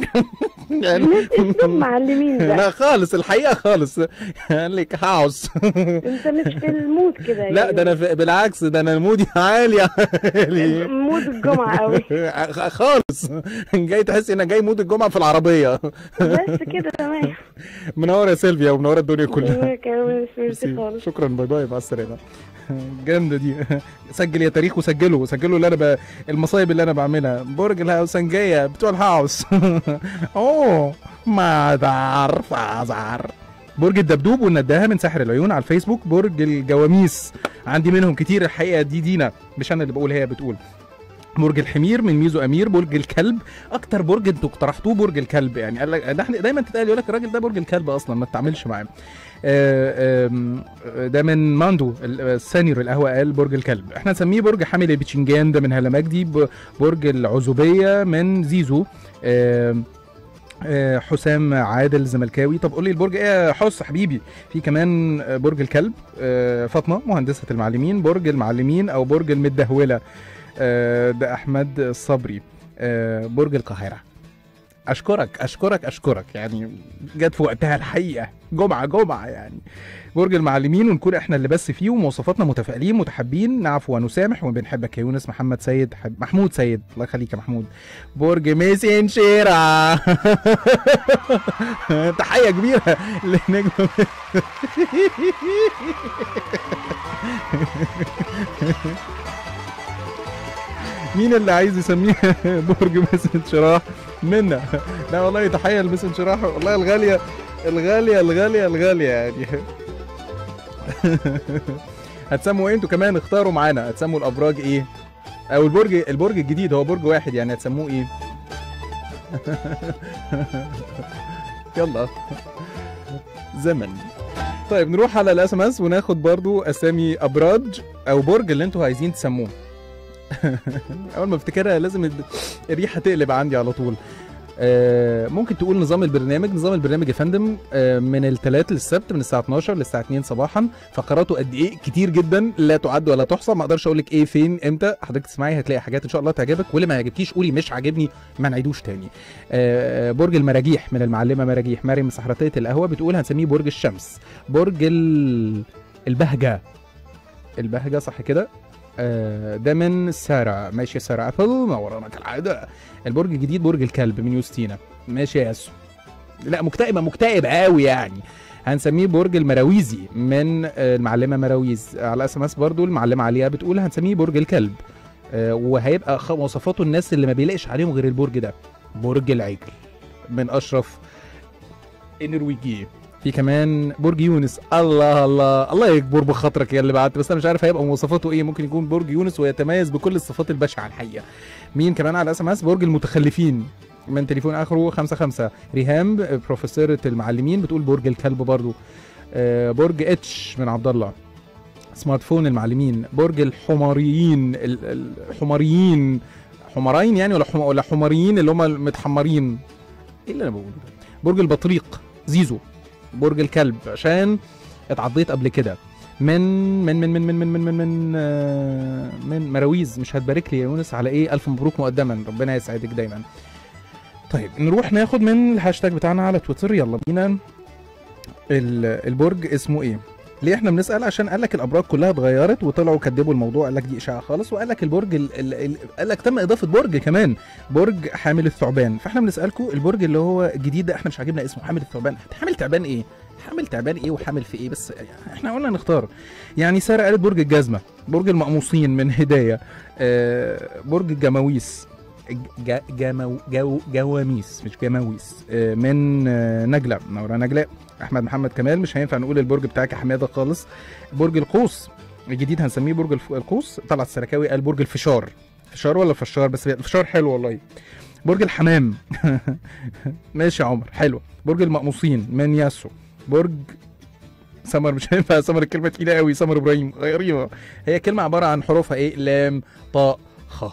معلمين بقى لا خالص الحقيقه خالص قال لك هاوس انت مش في المود كده لا يعني. ده انا في- بالعكس ده انا مودي عالي مود الجمعه قوي خالص جاي تحس انك جاي مود الجمعه في العربيه بس كده تمام منوره يا سيلفيا ومنوره الدنيا كلها كمان ميرسي خالص شكرا باي باي مع السلامه جامده دي سجل يا تاريخ وسجله سجله اللي انا ب... المصايب اللي انا بعملها برج الهاوسنجيه بتوع الهاوس اوه ما عارف ازعر برج الدبدوب والنداهه من ساحر العيون على الفيسبوك برج الجواميس عندي منهم كتير الحقيقه دي دينا مش انا اللي بقول هي بتقول برج الحمير من ميزو امير برج الكلب اكتر برج انتوا اقترحتوه برج الكلب يعني قال لك ده احنا دايما تتقال يقول لك الراجل ده برج الكلب اصلا ما تتعاملش معاه آه، آم، آه، ده من ماندو ال- السانيور القهوه قال برج الكلب احنا نسميه برج حامل البتشنجان ده من هلا مجدي ب- برج العزوبيه من زيزو آم، آه، حسام عادل زملكاوي طب قول لي البرج ايه يا حس حبيبي في كمان آه، برج الكلب آه، فاطمه مهندسه المعلمين برج المعلمين او برج المدهوله آه، ده احمد الصبري آه، برج القاهره اشكرك اشكرك اشكرك يعني جت في وقتها الحقيقه جمعه جمعه يعني برج المعلمين ونكون احنا اللي بس فيه ومواصفاتنا متفائلين متحابين نعفو ونسامح وبنحبك يا يونس محمد سيد حب... محمود سيد الله يخليك يا محمود برج ميسين شيرا تحيه كبيره لنجم مين اللي عايز يسميها برج مسند شراح منا لا والله تحيه لمسند شراح والله الغاليه الغاليه الغاليه الغاليه يعني هتسموا ايه انتوا كمان اختاروا معانا هتسموا الابراج ايه او البرج البرج الجديد هو برج واحد يعني هتسموه ايه يلا زمن طيب نروح على الاس ام اس وناخد برضو اسامي ابراج او برج اللي انتوا عايزين تسموه اول ما افتكرها لازم الد- الريحه تقلب عندي على طول آه، ممكن تقول نظام البرنامج نظام البرنامج يا فندم آه، من الثلاث للسبت من الساعه 12 للساعه 2 صباحا فقراته قد ايه كتير جدا لا تعد ولا تحصى ما اقدرش اقول لك ايه فين امتى حضرتك تسمعي هتلاقي حاجات ان شاء الله تعجبك واللي ما يعجبكيش قولي مش عاجبني ما نعيدوش تاني آه، برج المراجيح من المعلمه مراجيح مريم سحرتيه القهوه بتقول هنسميه برج الشمس برج ال... البهجه البهجه صح كده آه، ده من سارة ماشي يا سارة ابل نورانا كالعادة البرج الجديد برج الكلب من يوستينا ماشي يا ياسو لا مكتئبة مكتئب قوي يعني هنسميه برج المراويزي من آه، المعلمة مراويز على اس ام اس برضو المعلمة عليا بتقول هنسميه برج الكلب آه، وهيبقى خ- مواصفاته الناس اللي ما بيلاقش عليهم غير البرج ده برج العجل من اشرف النرويجي في كمان برج يونس الله الله الله يكبر بخاطرك يا اللي بعت بس انا مش عارف هيبقى مواصفاته ايه ممكن يكون برج يونس ويتميز بكل الصفات البشعه الحقيقه مين كمان على اس ام اس برج المتخلفين من تليفون اخره 55 ريهام بروفيسورة المعلمين بتقول برج الكلب برضو آه، برج اتش من عبد الله سمارت فون المعلمين برج الحماريين ال- الحماريين حمارين يعني ولا حم... ولا حماريين اللي هم المتحمرين ايه اللي انا بقوله ده برج البطريق زيزو برج الكلب عشان اتعضيت قبل كده من من من من من من من من من, آه، من مراويز مش هتبارك لي يا يونس على ايه الف مبروك مقدما ربنا يسعدك دايما طيب نروح ناخد من الهاشتاج بتاعنا على تويتر يلا بينا ال- البرج اسمه ايه ليه احنا بنسال عشان قال لك الابراج كلها اتغيرت وطلعوا كدبوا الموضوع قال لك دي اشاعه خالص وقال لك البرج ال ال ال قال لك تم اضافه برج كمان برج حامل الثعبان فاحنا بنسالكم البرج اللي هو جديد ده احنا مش عاجبنا اسمه حامل الثعبان حامل تعبان ايه حامل تعبان ايه وحامل في ايه بس احنا قلنا نختار يعني ساره قالت برج الجزمه برج المقموصين من هدايه آه برج الجماويس ج- جمو جو جواميس مش جماويس آه من آه نجله منوره نجلاء احمد محمد كمال مش هينفع نقول البرج بتاعك يا حماده خالص برج القوس الجديد هنسميه برج الف- القوس طلعت السلكاوي قال برج الفشار فشار ولا فشار بس الفشار حلو والله برج الحمام ماشي يا عمر حلو برج المقموصين من ياسو برج سمر مش هينفع سمر الكلمه تقيله قوي سمر ابراهيم غريبه هي كلمه عباره عن حروفها ايه لام طاء خ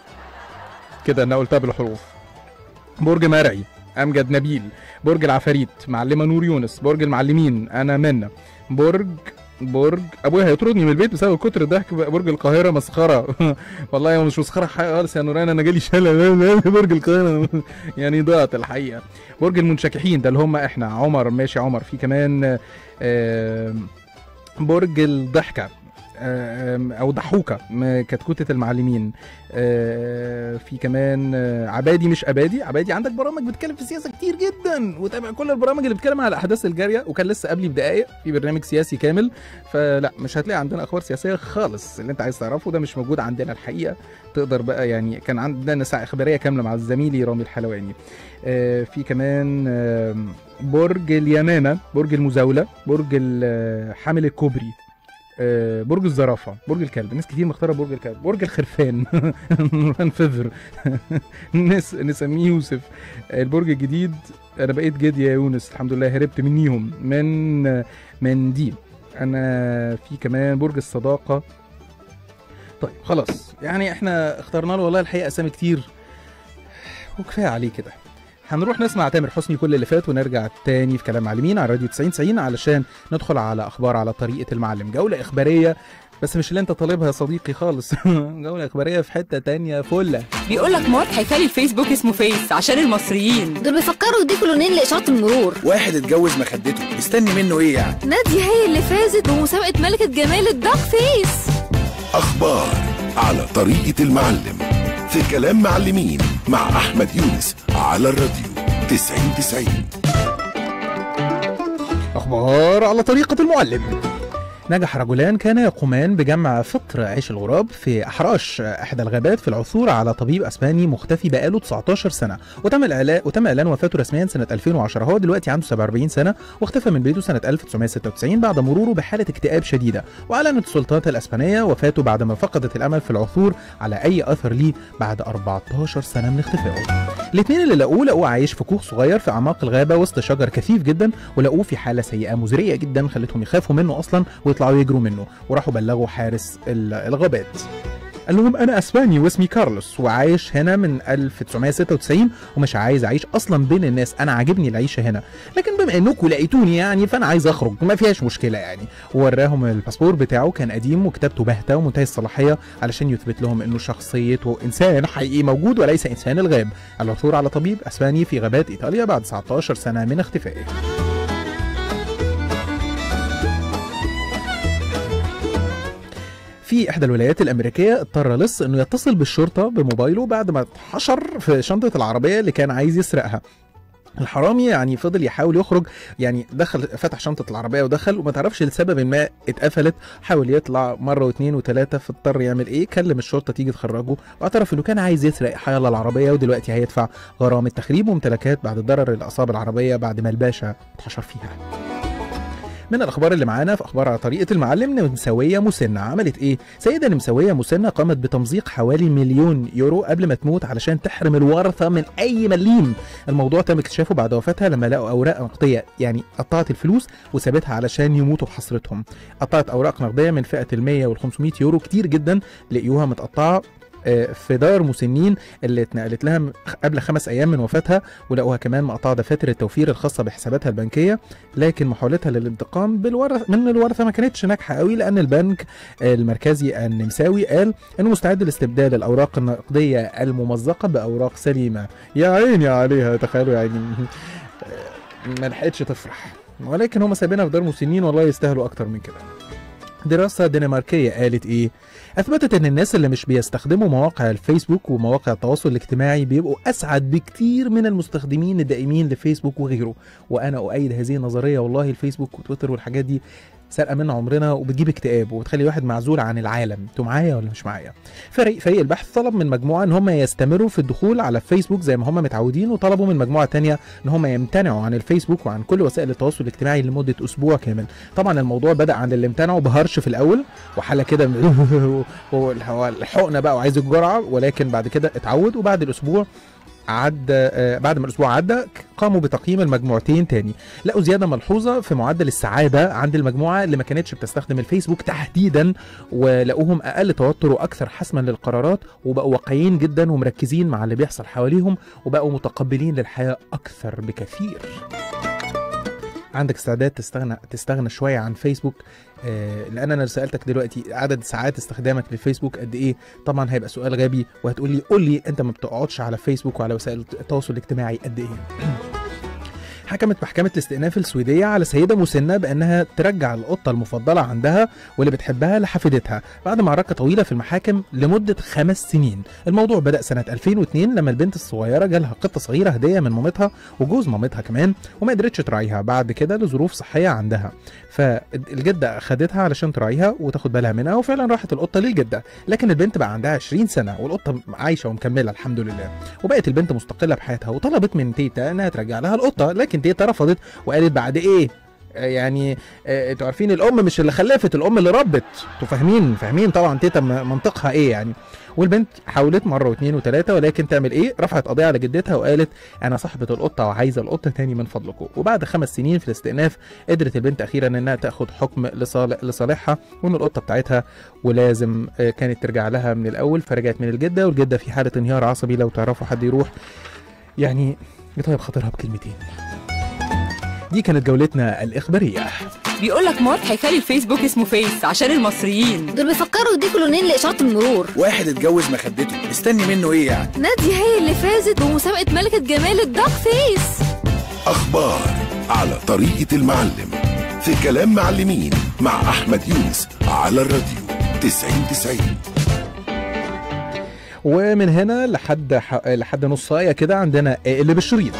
كده انا قلتها بالحروف برج مرعي امجد نبيل برج العفاريت معلمه نور يونس برج المعلمين انا منى برج برج ابويا هيطردني من البيت بسبب كتر الضحك برج القاهره مسخره والله هو مش مسخره حاجه خالص يا نوران انا جالي شلل برج القاهره يعني ضاعت الحقيقه برج المنشكحين ده اللي هم احنا عمر ماشي عمر في كمان آم، برج الضحكه آم، او ضحوكه م- كتكوته المعلمين آه، في كمان آه، عبادي مش ابادي عبادي عندك برامج بتتكلم في السياسه كتير جدا وتابع كل البرامج اللي بتتكلم على الاحداث الجاريه وكان لسه قبلي بدقائق في برنامج سياسي كامل فلا مش هتلاقي عندنا اخبار سياسيه خالص اللي انت عايز تعرفه ده مش موجود عندنا الحقيقه تقدر بقى يعني كان عندنا ساعه اخباريه كامله مع زميلي رامي الحلواني آه، في كمان آم، برج اليمامه برج المزاوله برج ال- حامل الكوبري آه، برج الزرافه برج الكلب ناس كتير مختاره برج الكلب برج الخرفان نوران فذر نس نسميه يوسف البرج الجديد انا بقيت جد يا يونس الحمد لله هربت منيهم من من دي انا في كمان برج الصداقه طيب خلاص يعني احنا اخترنا له والله الحقيقه اسامي كتير وكفايه عليه كده هنروح نسمع تامر حسني كل اللي فات ونرجع تاني في كلام معلمين على راديو 90 90 علشان ندخل على اخبار على طريقه المعلم جوله اخباريه بس مش اللي انت طالبها يا صديقي خالص جوله اخباريه في حته تانية فله بيقول لك مارك هيخلي الفيسبوك اسمه فيس عشان المصريين دول بيفكروا يضيفوا لونين لإشارة المرور واحد اتجوز مخدته مستني منه ايه يعني نادية هي اللي فازت بمسابقة ملكة جمال الدوك فيس أخبار على طريقة المعلم في كلام معلمين مع أحمد يونس على الراديو 90 90 أخبار على طريقة المعلم نجح رجلان كانا يقومان بجمع فطر عيش الغراب في أحراش إحدى الغابات في العثور على طبيب أسباني مختفي بقاله 19 سنة وتم الإعلان وتم إعلان وفاته رسميا سنة 2010 هو دلوقتي عنده 47 سنة واختفى من بيته سنة 1996 بعد مروره بحالة اكتئاب شديدة وأعلنت السلطات الأسبانية وفاته بعدما فقدت الأمل في العثور على أي أثر ليه بعد 14 سنة من اختفائه الاثنين اللي لقوه لقوه عايش في كوخ صغير في اعماق الغابه وسط شجر كثيف جدا ولقوه في حاله سيئه مزريه جدا خلتهم يخافوا منه اصلا ويطلعوا يجروا منه وراحوا بلغوا حارس ال- الغابات قال لهم انا اسباني واسمي كارلوس وعايش هنا من 1996 ومش عايز اعيش اصلا بين الناس انا عاجبني العيشه هنا لكن بما انكم لقيتوني يعني فانا عايز اخرج ما فيهاش مشكله يعني ووراهم الباسبور بتاعه كان قديم وكتابته باهته ومنتهي الصلاحيه علشان يثبت لهم انه شخصيته انسان حقيقي موجود وليس انسان الغاب العثور على طبيب اسباني في غابات ايطاليا بعد 19 سنه من اختفائه في احدى الولايات الامريكيه اضطر لص انه يتصل بالشرطه بموبايله بعد ما اتحشر في شنطه العربيه اللي كان عايز يسرقها الحرامي يعني فضل يحاول يخرج يعني دخل فتح شنطة العربية ودخل وما تعرفش لسبب ما اتقفلت حاول يطلع مرة واثنين وثلاثة فاضطر يعمل ايه كلم الشرطة تيجي تخرجه واعترف انه كان عايز يسرق حيالله العربية ودلوقتي هيدفع غرامة تخريب وممتلكات بعد الضرر اللي اصاب العربية بعد ما الباشا اتحشر فيها من الاخبار اللي معانا في اخبار على طريقه المعلم نمساويه مسنه عملت ايه سيده نمساويه مسنه قامت بتمزيق حوالي مليون يورو قبل ما تموت علشان تحرم الورثه من اي مليم الموضوع تم اكتشافه بعد وفاتها لما لقوا اوراق نقديه يعني قطعت الفلوس وسابتها علشان يموتوا بحسرتهم قطعت اوراق نقديه من فئه ال 100 وال 500 يورو كتير جدا لقيوها متقطعه آه، في دار مسنين اللي اتنقلت لها م- قبل خمس ايام من وفاتها ولقوها كمان مقطعه دفاتر التوفير الخاصه بحساباتها البنكيه لكن محاولتها للانتقام بالورث من الورثه ما كانتش ناجحه قوي لان البنك المركزي النمساوي قال انه مستعد لاستبدال الاوراق النقديه الممزقه باوراق سليمه يا عيني عليها تخيلوا يعني ما لحقتش تفرح ولكن هم سايبينها في دار مسنين والله يستاهلوا اكتر من كده دراسة دنماركية قالت إيه؟ أثبتت إن الناس اللي مش بيستخدموا مواقع الفيسبوك ومواقع التواصل الاجتماعي بيبقوا أسعد بكتير من المستخدمين الدائمين لفيسبوك وغيره، وأنا أؤيد هذه النظرية والله الفيسبوك وتويتر والحاجات دي سارقه منا عمرنا وبتجيب اكتئاب وبتخلي الواحد معزول عن العالم انتوا معايا ولا مش معايا فريق فريق البحث طلب من مجموعه ان هم يستمروا في الدخول على فيسبوك زي ما هم متعودين وطلبوا من مجموعه تانية ان هم يمتنعوا عن الفيسبوك وعن كل وسائل التواصل الاجتماعي لمده اسبوع كامل طبعا الموضوع بدا عن اللي امتنعوا بهرش في الاول وحاله كده من- هو الحقنه بقى وعايز الجرعه ولكن بعد كده اتعود وبعد الاسبوع عدى آه، بعد ما الاسبوع عدى قاموا بتقييم المجموعتين تاني لقوا زياده ملحوظه في معدل السعاده عند المجموعه اللي ما كانتش بتستخدم الفيسبوك تحديدا ولقوهم اقل توتر واكثر حسما للقرارات وبقوا واقعيين جدا ومركزين مع اللي بيحصل حواليهم وبقوا متقبلين للحياه اكثر بكثير عندك استعداد تستغنى تستغنى شويه عن فيسبوك آه لان انا لو سالتك دلوقتي عدد ساعات استخدامك للفيسبوك قد ايه طبعا هيبقى سؤال غبي وهتقول لي قول لي انت ما بتقعدش على فيسبوك وعلى وسائل التواصل الاجتماعي قد ايه حكمت محكمة الاستئناف السويدية على سيدة مسنة بأنها ترجع القطة المفضلة عندها واللي بتحبها لحفيدتها بعد معركة طويلة في المحاكم لمدة خمس سنين الموضوع بدأ سنة 2002 لما البنت الصغيرة جالها قطة صغيرة هدية من مامتها وجوز مامتها كمان وما قدرتش تراعيها بعد كده لظروف صحية عندها فالجدة أخدتها علشان تراعيها وتاخد بالها منها وفعلا راحت القطة للجدة لكن البنت بقى عندها 20 سنة والقطة عايشة ومكملة الحمد لله وبقت البنت مستقلة بحياتها وطلبت من تيتا انها ترجع لها القطة لكن تيتا رفضت وقالت بعد ايه آه، يعني آه، انتوا عارفين الام مش اللي خلفت الام اللي ربت انتوا فاهمين فاهمين طبعا تيتا م- منطقها ايه يعني والبنت حاولت مره واثنين وثلاثه ولكن تعمل ايه رفعت قضيه على جدتها وقالت انا صاحبه القطه وعايزه القطه تاني من فضلكم وبعد خمس سنين في الاستئناف قدرت البنت اخيرا انها تاخد حكم لصالح لصالحها وان القطه بتاعتها ولازم آه، كانت ترجع لها من الاول فرجعت من الجده والجده في حاله انهيار عصبي لو تعرفوا حد يروح يعني يطيب خاطرها بكلمتين دي كانت جولتنا الإخبارية بيقول لك مارك هيخلي الفيسبوك اسمه فيس عشان المصريين دول بيفكروا يديكوا لونين لإشارة المرور واحد اتجوز مخدته مستني منه ايه يعني نادية هي اللي فازت بمسابقة ملكة جمال الدوك فيس أخبار على طريقة المعلم في كلام معلمين مع أحمد يونس على الراديو 90 90 ومن هنا لحد ح... لحد نص ساعة كده عندنا اقلب الشريط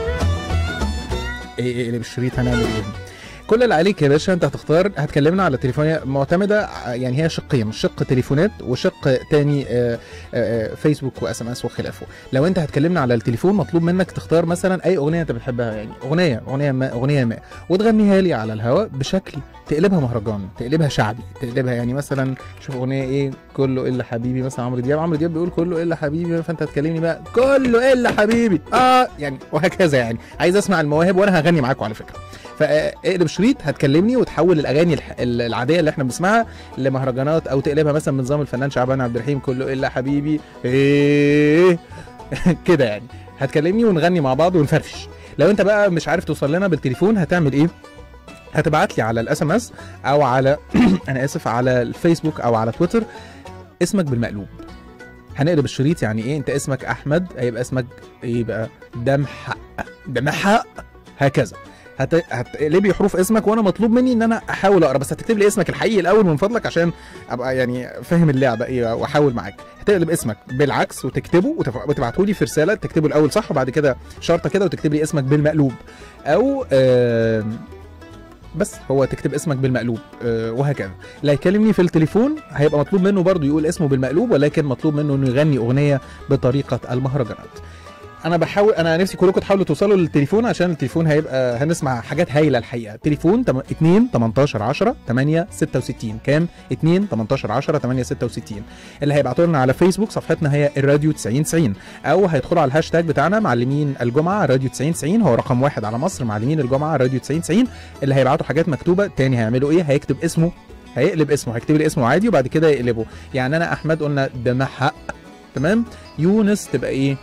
ايه اقلب الشريط هنعمل ايه كل اللي عليك يا باشا انت هتختار هتكلمنا على تليفونية معتمدة ع- يعني هي شقين شق تليفونات وشق تاني آه، آه، فيسبوك واس ام اس وخلافه لو انت هتكلمنا على التليفون مطلوب منك تختار مثلا اي اغنية انت بتحبها يعني اغنية اغنية ما اغنية ما وتغنيها لي على الهواء بشكل تقلبها مهرجان تقلبها شعبي تقلبها يعني مثلا شوف اغنيه ايه كله الا حبيبي مثلا عمرو دياب عمرو دياب بيقول كله الا حبيبي فانت هتكلمني بقى كله الا حبيبي اه يعني وهكذا يعني عايز اسمع المواهب وانا هغني معاكم على فكره فاقلب شريط هتكلمني وتحول الاغاني الح- ال- العاديه اللي احنا بنسمعها لمهرجانات او تقلبها مثلا من نظام الفنان شعبان عبد الرحيم كله الا حبيبي ايه كده يعني هتكلمني ونغني مع بعض ونفرفش لو انت بقى مش عارف توصل لنا بالتليفون هتعمل ايه هتبعت لي على الاس ام اس او على انا اسف على الفيسبوك او على تويتر اسمك بالمقلوب هنقلب الشريط يعني ايه انت اسمك احمد هيبقى اسمك ايه بقى دمحق دمحق هكذا هت... هتقلبي حروف اسمك وانا مطلوب مني ان انا احاول اقرا بس هتكتب لي اسمك الحقيقي الاول من فضلك عشان ابقى يعني فاهم اللعبه ايه واحاول معاك هتقلب اسمك بالعكس وتكتبه وتف- وتبعته لي في رساله تكتبه الاول صح وبعد كده شرطه كده وتكتب لي اسمك بالمقلوب او آم، بس هو تكتب اسمك بالمقلوب آه، وهكذا لا يكلمني في التليفون هيبقى مطلوب منه برضه يقول اسمه بالمقلوب ولكن مطلوب منه انه يغني اغنيه بطريقه المهرجانات انا بحاول انا نفسي كلكم تحاولوا توصلوا للتليفون عشان التليفون هيبقى هنسمع حاجات هايله الحقيقه تليفون 2 18 10 8 66 كام 2 18 10 8 66 اللي هيبعتوا لنا على فيسبوك صفحتنا هي الراديو 90 90 او هيدخلوا على الهاشتاج بتاعنا معلمين الجمعه راديو 90 90 هو رقم واحد على مصر معلمين الجمعه راديو 90 90 اللي هيبعتوا حاجات مكتوبه تاني هيعملوا ايه هيكتب اسمه هيقلب اسمه هيكتب لي اسمه عادي وبعد كده يقلبه يعني انا احمد قلنا دمحق تمام يونس تبقى ايه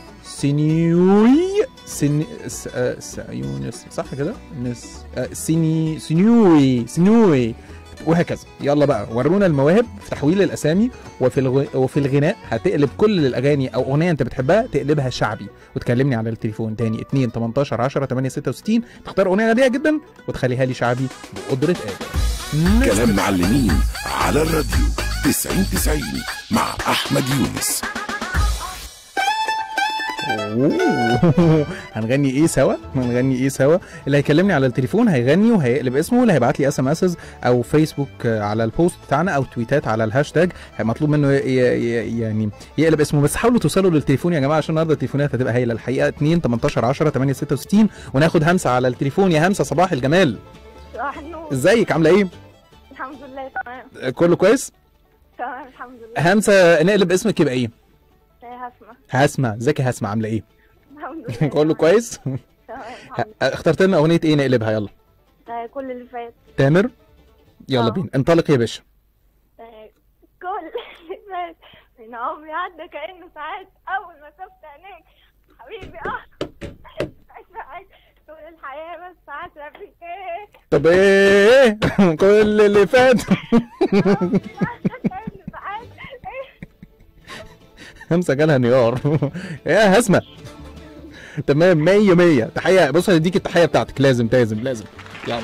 سينيوي سن س... آه، س... يونس صح كده نس آه، سيني سينيوي سينيوي وهكذا يلا بقى ورونا المواهب في تحويل الاسامي وفي الغ... وفي الغناء هتقلب كل الاغاني او اغنيه انت بتحبها تقلبها شعبي وتكلمني على التليفون تاني 2 18 10 8 66 تختار اغنيه غنيه جدا وتخليها لي شعبي بقدره قادر كلام معلمين على الراديو 90 90 مع أحمد يونس أوه. هنغني ايه سوا هنغني ايه سوا اللي هيكلمني على التليفون هيغني وهيقلب اسمه اللي هيبعت لي اس ام اس او فيسبوك آه، على البوست بتاعنا او تويتات على الهاشتاج مطلوب منه ي- ي- يعني يقلب اسمه بس حاولوا توصلوا للتليفون يا جماعه عشان النهارده التليفونات هتبقى هايله الحقيقه 2 18 10 8 66 وناخد همسه على التليفون يا همسه صباح الجمال صباح النور ازيك عامله ايه الحمد لله تمام آه، كله كويس تمام الحمد لله همسه نقلب اسمك يبقى ايه يا هسمة هسمع ازيك يا هسمع عامله ايه الحمد لله كله كويس تمام ه- اخترت لنا اغنيه ايه نقلبها يلا آه، كل اللي فات تامر يلا آه. بينا انطلق يا باشا آه، كل اللي فات من عمري عدى كأنه ساعات أول ما شفت عينيك حبيبي اه عايش معاك طول الحياة بس ساعات ربيك ايه طب ايه كل اللي فات كأنه ساعات ايه همسه جالها نيار يا هسمه تمام 100 100 تحيه بص هديك التحيه بتاعتك لازم لازم لازم يلا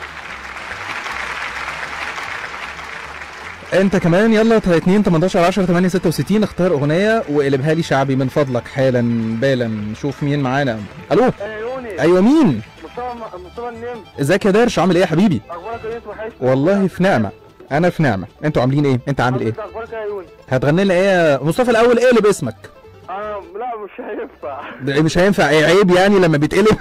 انت كمان يلا 2 18 10 8 66 اختار اغنيه وقلبها لي شعبي من فضلك حالا بالا نشوف مين معانا الو عيوني ايوه مين مصطفى مصطفى النمر ازيك يا درش عامل ايه يا حبيبي اخبارك ايه وحش والله في نعمه انا في نعمه انتوا عاملين ايه انت عامل ايه اخبارك يا عيوني هتغني لنا ايه يا مصطفى الاول اقلب اسمك انا لا مش هينفع ده مش هينفع ايه عيب يعني لما بيتقلب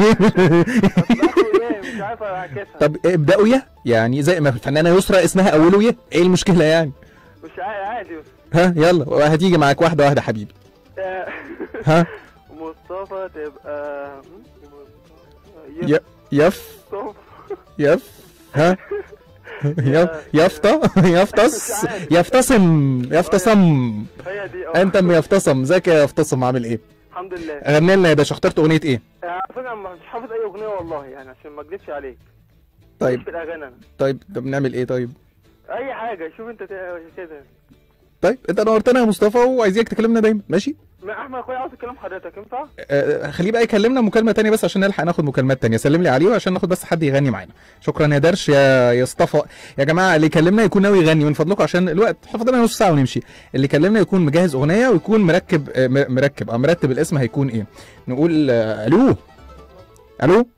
مش عارف اعكسها طب ابداوا يا يعني زي ما الفنانه يسرا اسمها اوله يه ايه المشكله يعني مش عا- عادي ها يلا هتيجي معاك واحده واحده حبيبي آه، ها مصطفى تبقى ي- يف يف ها يف يفطى يفطس يفتصم يفتصم هي دي اه انت ام يفتصم ازيك يا يفتصم عامل ايه الحمد لله غني لنا يا باشا اخترت اغنيه ايه آه، على فكره أنا مش حافظ اي اغنيه والله يعني عشان ما اكذبش عليك طيب مش في الاغاني انا طيب طب نعمل ايه طيب اي حاجه شوف انت تا- كده طيب انت نورتنا يا مصطفى وعايزينك تكلمنا دايما ماشي ما احمد اخويا عاوز اكلم حضرتك ينفع؟ آه، خليه بقى يكلمنا مكالمه تانية بس عشان نلحق ناخد مكالمات تانية سلم لي عليه عشان ناخد بس حد يغني معانا شكرا يا درش يا يا اصطفى يا جماعه اللي يكلمنا يكون ناوي يغني من فضلكم عشان الوقت فاضل نص ساعه ونمشي اللي يكلمنا يكون مجهز اغنيه ويكون مركب آه، م- مركب اه مرتب الاسم هيكون ايه نقول آه، الو الو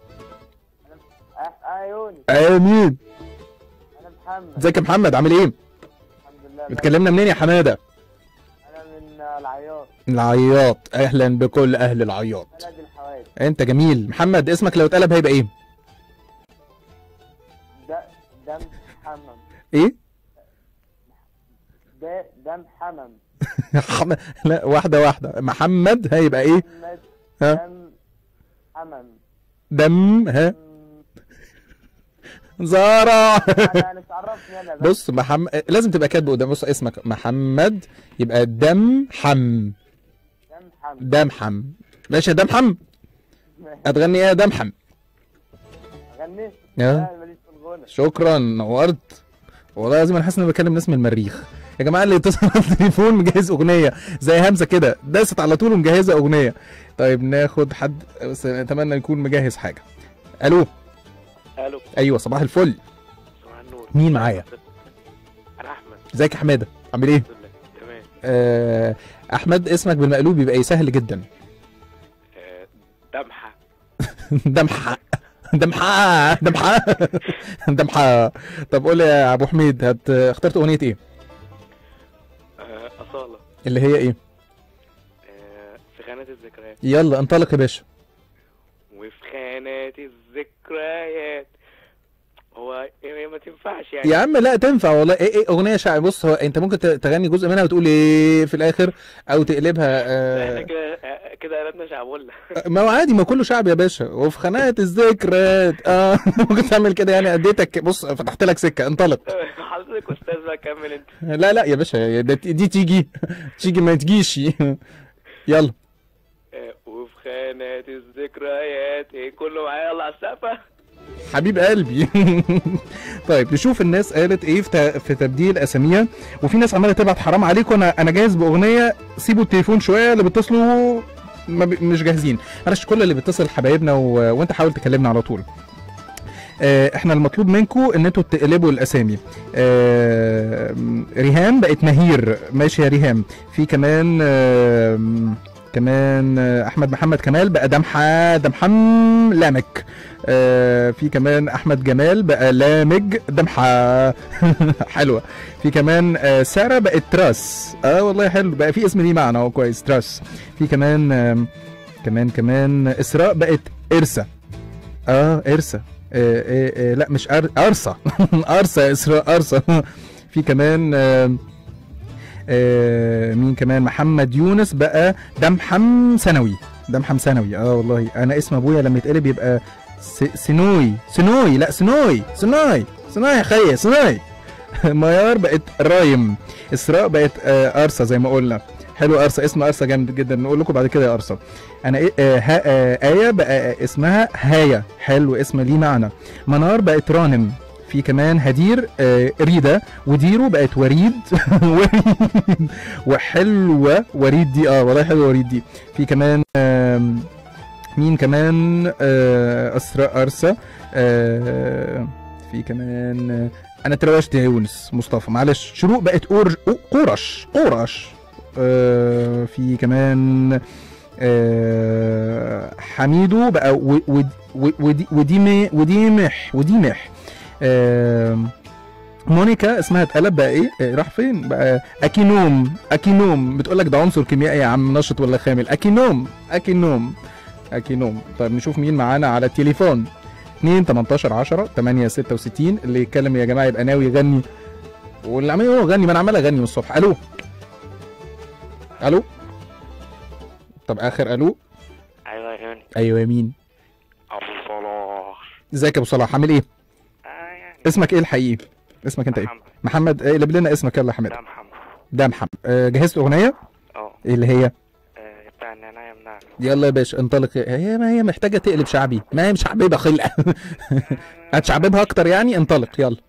عيوني ايوه مين انا محمد ازيك يا محمد عامل ايه الحمد لله بتكلمنا منين يا حماده انا من العياط العياط اهلا بكل اهل العياط بلد الحوادث انت جميل محمد اسمك لو اتقلب هيبقى ايه ده دم حمم ايه ده دم حمم حم... لا واحده واحده محمد هيبقى ايه محمد ها دم حمم دم ها زارع انا مش عرفني انا بس بص محمد لازم تبقى كاتبه قدام بص اسمك محمد يبقى دم حم دم حمم دم حم ماشي يا دم حم هتغني ايه يا دم حم غني يا. لا ماليش في الغنى شكرا نورت والله لازم انا حاسس اني بكلم ناس من المريخ يا جماعه اللي يتصل على التليفون مجهز اغنيه زي همزه كده داست على طول ومجهزه اغنيه طيب ناخد حد بس اتمنى يكون مجهز حاجه الو الو ايوه صباح الفل صباح النور مين معايا انا احمد ازيك يا حماده عامل ايه تمام آه احمد اسمك بالمقلوب يبقى ايه سهل جدا آه، دمحه دمحة دمحة دمحة دمحة طب قول لي يا ابو حميد هت اخترت اغنيه ايه آه، اصاله اللي هي ايه آه، في خانات الذكريات يلا انطلق يا باشا وفي خانات الذكريات هو هي ما تنفعش يعني يا عم لا تنفع والله ايه ايه اغنيه شعبي بص هو انت ممكن ت- تغني جزء منها وتقول ايه في الاخر او تقلبها احنا آه كده آه، كده قلبنا شعبولة ما هو عادي ما كله شعب يا باشا وفي خناقه الذكريات اه ممكن تعمل كده يعني اديتك بص فتحت لك سكه انطلق حضرتك استاذ بقى كمل انت لا لا يا باشا ده- دي تيجي تيجي ما تجيش يلا آه، وفي خانات الذكريات إيه، كله معايا يلا على السقفة حبيب قلبي طيب نشوف الناس قالت ايه في ت- في تبديل اساميها وفي ناس عماله تبعت حرام عليكم انا انا جاهز باغنيه سيبوا التليفون شويه اللي بيتصلوا ما ب... مش جاهزين معلش كل اللي بيتصل حبايبنا و... وانت حاول تكلمنا على طول آه، احنا المطلوب منكم ان انتوا تقلبوا الاسامي آه، ريهام بقت مهير ماشي يا ريهام في كمان آه، كمان آه، احمد محمد كمال بقى دمحه دمحم لامك آه، في كمان احمد جمال بقى لامج دمحه حلوه في كمان آه، ساره بقت تراس اه والله حلو بقى في اسم ليه معنى هو كويس تراس في كمان آم، كمان كمان اسراء بقت ارسا اه ارسا آه آه آه لا مش أر... ارسا ارسا يا اسراء ارسا في كمان آه آه مين كمان محمد يونس بقى دمحم ثانوي دمحم ثانوي اه والله انا اسم ابويا لما يتقلب يبقى س... سنوي سنوي لا سنوي سنوي سنوي يا خي سنوي ميار بقت رايم اسراء بقت آه ارسا زي ما قلنا حلو ارسا اسم ارسا جامد جدا نقول لكم بعد كده يا ارسا انا إيه آه ها آه ايه بقى اسمها هايا حلو اسم ليه معنى منار بقت رانم في كمان هدير آه ريدا وديرو بقت وريد وريد وحلوه وريد دي اه والله حلوه وريد دي في كمان آم، مين كمان آه اسراء ارسا آه في كمان آه انا تروشت يا يونس مصطفى معلش شروق بقت أور... أو- قورش قورش آه في كمان آه حميدو بقى و- و- و- ودي وديمي وديمح وديمح آه مونيكا اسمها اتقلب بقى ايه آه، راح فين بقى اكينوم اكينوم بتقول لك ده عنصر كيميائي يا عم نشط ولا خامل اكينوم اكينوم اكينوم طيب نشوف مين معانا على التليفون 2 18 10 8 66 اللي يتكلم يا جماعه يبقى ناوي يغني واللي عمال يقول غني ما انا عمال اغني من الصبح الو الو طب اخر الو ايوه يا هاني ايوه مين ابو صلاح ازيك يا ابو صلاح عامل ايه اسمك ايه الحقيقي اسمك انت ايه محمد ايه قلب لنا اسمك يلا يا حماد ده محمد ده محمد آه، جهزت اغنيه اه ايه اللي هي آه، بتاع النعناع يمنعني يلا يا باشا انطلق هي ما هي محتاجه تقلب شعبي ما هي مش حبيبه خلقه هتشعببها اكتر يعني انطلق يلا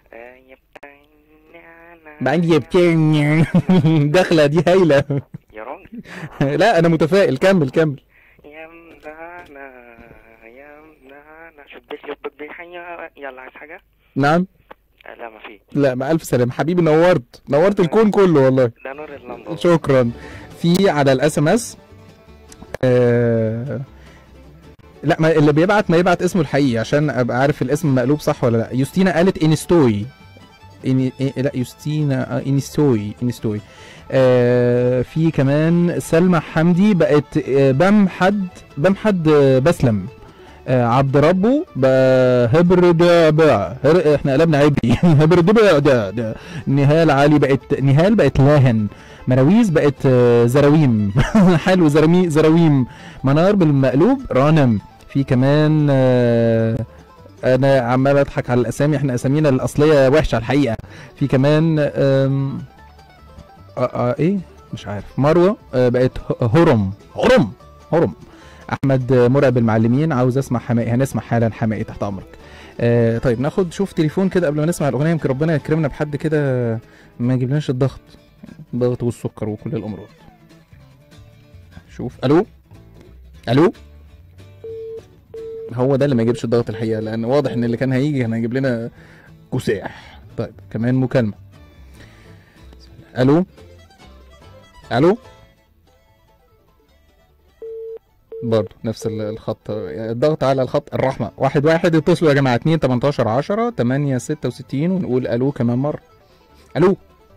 بعد يبكي داخله دي هايله يا راجل لا انا متفائل كمل كمل يمنعنا يمنعنا شبك يبك بيحيا يلا عايز حاجة؟ نعم آه، لا ما في لا مع الف سلامه حبيبي نورت نورت الكون كله والله ده نور اللمبة شكرا في على الاس ام اس لا ما اللي بيبعت ما يبعت اسمه الحقيقي عشان ابقى عارف الاسم مقلوب صح ولا لا يوستينا قالت انستوي إني... إيه لا يوستينا آه، انستوي انستوي آه في كمان سلمى حمدي بقت آه بمحد بمحد آه بسلم آه عبد ربه بقى هبر دا بقى هر... احنا قلبنا عبري هبر دا بقى دا, دا نهال علي بقت نهال بقت لاهن مراويز بقت آه، زراويم حلو زرمي زراويم منار بالمقلوب رانم في كمان آه، انا عمال اضحك على الاسامي احنا اسامينا الاصليه وحشه الحقيقه في كمان آم، آه آه ايه مش عارف مروه آه بقت ه- هرم هرم هرم احمد آه، مرعب المعلمين عاوز اسمع حمائي هنسمع حالا حمائي تحت امرك آه طيب ناخد شوف تليفون كده قبل ما نسمع الاغنيه يمكن ربنا يكرمنا بحد كده ما يجيبلناش الضغط الضغط والسكر وكل الامراض شوف الو الو هو ده اللي ما يجيبش الضغط الحقيقه لان واضح ان اللي كان هيجي كان هيجيب لنا كساح طيب كمان مكالمه الو الو برضه نفس ال- الخط يعني الضغط على الخط الرحمه واحد واحد اتصلوا يا جماعه 2 18 10 8 66 ونقول الو كمان مره الو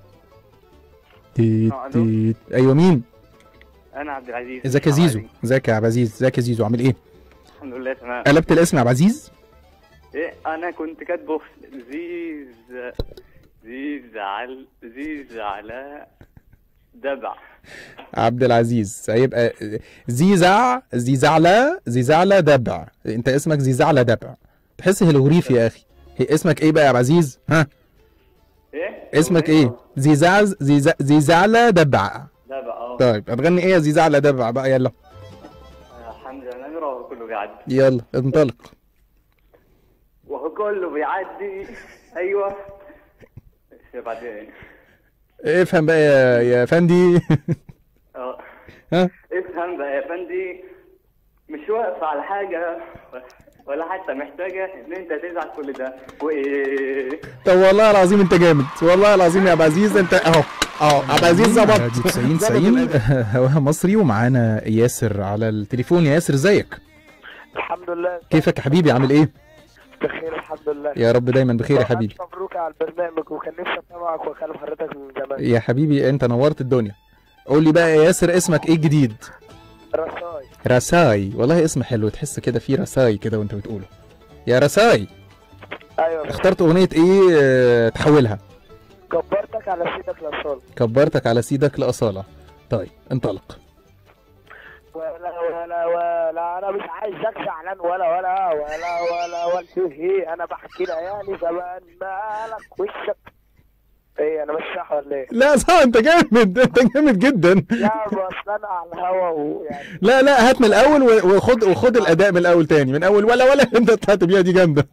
تيت آه، ألو. تيت ايوه مين انا عبد العزيز ازيك يا زيزو ازيك يا عبد العزيز ازيك يا زيزو عامل ايه الحمد لله تمام قلبت الاسم يا عبد العزيز ايه انا كنت كاتبه زيز زيز عل زيز على دبع عبد العزيز هيبقى زيزع زيزعلة زيزعلة دبع انت اسمك زيزعلة دبع تحس هيروغليفي يا اخي هي اسمك ايه بقى يا عبد العزيز ها ايه اسمك ايه زيزعز زيزع زيزعلة دبع دبع اه طيب هتغني ايه يا زيزعلة دبع بقى يلا الحمد لله نمرة وهو كله بيعدي يلا انطلق وهو كله بيعدي ايوه ايش بعدين افهم بقى يا يا فندي اه ها افهم بقى يا فندي مش واقفة على حاجة ولا حتى محتاجة ان انت تزعل كل ده وايه طب والله العظيم انت جامد والله العظيم يا عبد العزيز انت اهو اه عبد العزيز ظبط راديو 90 ظبط 90 الأداء. هواها مصري ومعانا ياسر على التليفون يا ياسر ازيك الحمد لله كيفك يا حبيبي عامل ايه بخير الحمد لله يا رب دايما بخير يا حبيبي ألف مبروك على البرنامج وكان نفسي اتابعك واكلم حضرتك من زمان يا حبيبي انت نورت الدنيا قول لي بقى يا ياسر اسمك ايه الجديد رساي رساي والله اسم حلو تحس كده فيه رساي كده وانت بتقوله يا رساي ايوه اخترت اغنيه ايه آه، تحولها كبرتك على سيدك الاصال كبرتك على سيدك لاصاله طيب انطلق ولا ولا ولا انا مش عايزك زعلان ولا ولا ولا ولا ولا ايه انا بحكي ليالي زمان مالك وشك ايه انا مش صح ولا ايه؟ لا صح انت جامد انت جامد جدا لا بس انا على الهوا ويعني لا لا هات من الاول و- وخد وخد الاداء من الاول تاني من اول ولا ولا انت طلعت بيها دي جامده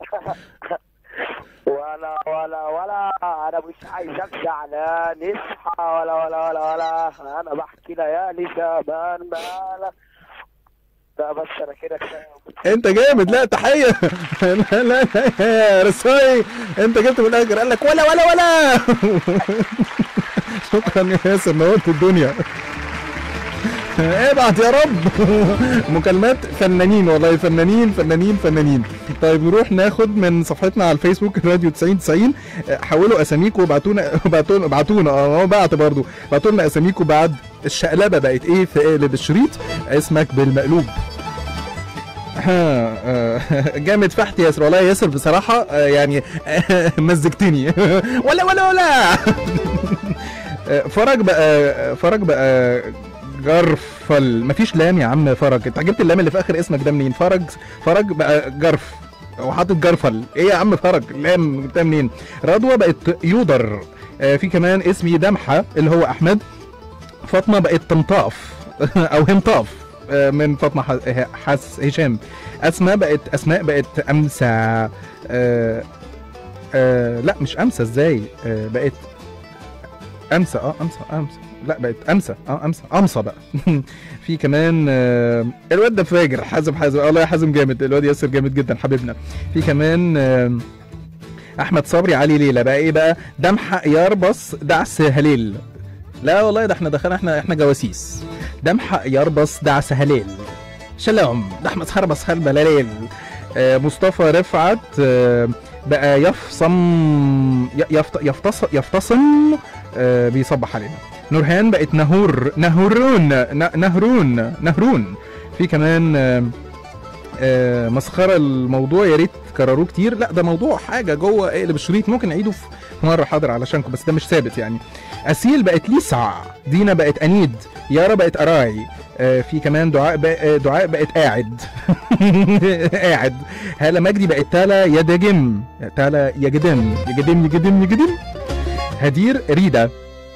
ولا ولا ولا انا مش عايزك زعلان اصحى ولا ولا ولا ولا انا بحكي ليالي زمان مالك لا بس انا كده كفايه انت جامد لا تحيه لا لا لا يا رساي انت جبت من الاخر قال لك ولا ولا ولا شكرا يا ياسر نورت الدنيا ابعت يا رب مكالمات فنانين والله فنانين فنانين فنانين طيب نروح ناخد من صفحتنا على الفيسبوك راديو 90 90 حولوا اساميكم وابعتونا ابعتونا ابعتونا اه هو بعت برضه بعتوا لنا اساميكم بعد الشقلبه بقت ايه في قالب الشريط اسمك بالمقلوب ها آه، جامد فحت ياسر والله يا ياسر بصراحه آه، يعني مزجتني ولا ولا ولا آه، فرج بقى فرج بقى جرفل مفيش لام يا عم فرج انت جبت اللام اللي في اخر اسمك ده منين فرج فرج بقى جرف وحاطط جرفل ايه يا عم فرج لام جبتها منين رضوى بقت يودر آه، في كمان اسمي دمحه اللي هو احمد فاطمه بقت طمطاف او همطاف آه، من فاطمه ح- حس هشام اسماء بقت اسماء بقت امسى آه آه لا مش امسى ازاي آه بقت امسى اه امسى امسى لا بقت امسى اه امسى امسى بقى في كمان آه الواد ده فاجر حازم حازم الله يا حازم جامد الواد ياسر جامد جدا حبيبنا في كمان آه احمد صبري علي ليلى بقى ايه بقى دمحة يربص دعس هليل لا والله ده احنا دخلنا احنا احنا جواسيس دمحة يربص دعس هليل شلوم ده احمد هربص هرب ليل آه مصطفى رفعت آه بقى يفصم ي- يفت يفتص يفتصم آه بيصبح علينا نورهان بقت نهور نهرون ن- نهرون نهرون في كمان آه آه مسخره الموضوع يا ريت تكرروه كتير لا ده موضوع حاجه جوه اقلب الشريط ممكن نعيده في مره حاضر علشانكم بس ده مش ثابت يعني اسيل بقت ليسع دينا بقت انيد يارا بقت اراي آه في كمان دعاء بقى دعاء بقت قاعد قاعد هاله مجدي بقت تالا يدجم تالا يجدم يجدم يجدم يجدم هدير ريدا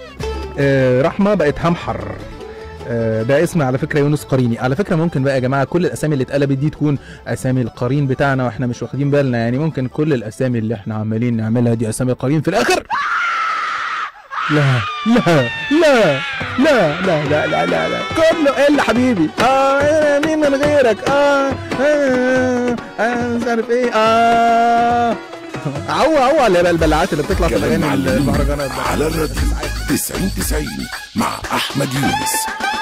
آه رحمه بقت همحر آه، ده اسم على فكره يونس قريني على فكره ممكن بقى يا جماعه كل الاسامي اللي اتقلبت دي تكون اسامي القرين بتاعنا واحنا مش واخدين بالنا يعني ممكن كل الاسامي اللي احنا عمالين نعملها دي اسامي القرين في الاخر لا لا لا لا لا لا لا لا لا كله الا حبيبي اه أنا مين من غيرك اه اه اه مش عارف ايه اه عو عو على البلعات اللي بتطلع في كلام الاغاني معلمين المهرجانات ده. على الراديو 90 90 مع احمد يونس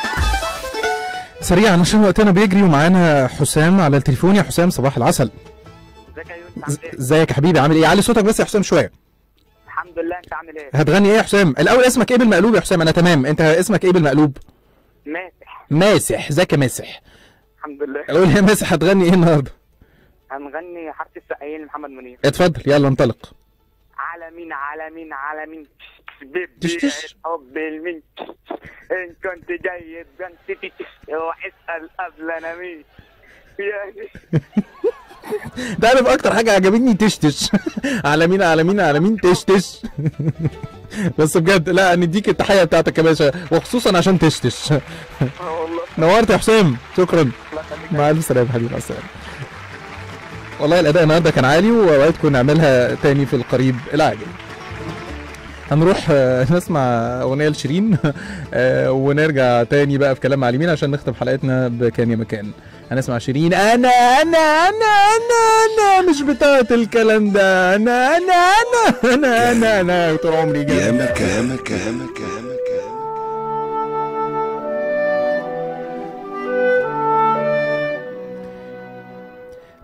سريعا عشان وقتنا بيجري ومعانا حسام على التليفون يا حسام صباح العسل ز- ازيك يا حبيبي عامل ايه علي صوتك بس يا حسام شويه الحمد لله انت عامل ايه؟ هتغني ايه يا حسام الاول اسمك ايه بالمقلوب يا حسام انا تمام انت اسمك ايه بالمقلوب ماسح ماسح ازيك يا ماسح الحمد لله قول يا ماسح هتغني ايه النهارده هنغني حاره السقايين لمحمد منير اتفضل يلا انطلق على مين على مين على مين بيبي تش تش. حب المين ان كنت جاي بنت واسال قبل انا مين يعني ده عارف اكتر حاجه عجبتني تشتش على مين على مين على مين تشتش بس بجد لا نديك التحيه بتاعتك يا باشا وخصوصا عشان تشتش نورت يا حسام شكرا مع الف سلامه حبيبي مع السلامه والله الاداء النهارده كان عالي واوعدكم نعملها تاني في القريب العاجل هنروح آه، نسمع اغنيه لشيرين آه، ونرجع تاني بقى في كلام معلمين عشان نختم حلقتنا بكان يا مكان هنسمع شيرين انا انا انا انا انا مش بتاعت الكلام ده انا انا انا انا انا انا طول عمري يا جامد مكان يا مكان يا مكان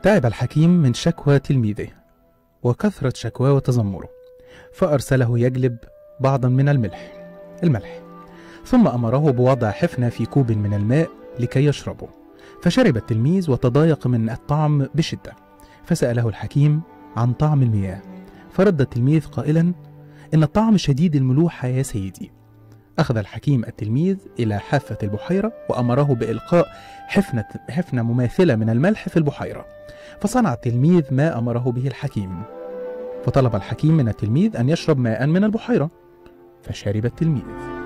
تعب الحكيم من شكوى تلميذه وكثرة شكواه وتذمره فأرسله يجلب بعضا من الملح الملح ثم أمره بوضع حفنة في كوب من الماء لكي يشربه فشرب التلميذ وتضايق من الطعم بشدة فسأله الحكيم عن طعم المياه فرد التلميذ قائلا إن الطعم شديد الملوحة يا سيدي أخذ الحكيم التلميذ إلى حافة البحيرة وأمره بإلقاء حفنة, حفنة مماثلة من الملح في البحيرة فصنع التلميذ ما أمره به الحكيم فطلب الحكيم من التلميذ أن يشرب ماء من البحيرة فشرب التلميذ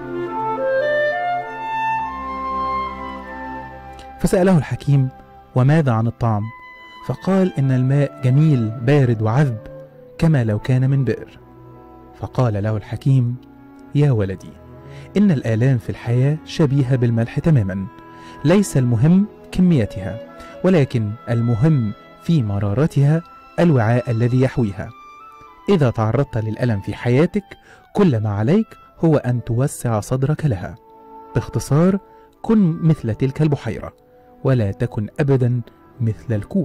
فسأله الحكيم وماذا عن الطعم فقال إن الماء جميل بارد وعذب كما لو كان من بئر فقال له الحكيم يا ولدي إن الآلام في الحياة شبيهة بالملح تماما ليس المهم كميتها ولكن المهم في مرارتها الوعاء الذي يحويها إذا تعرضت للألم في حياتك كل ما عليك هو أن توسع صدرك لها باختصار كن مثل تلك البحيرة ولا تكن أبدا مثل الكوب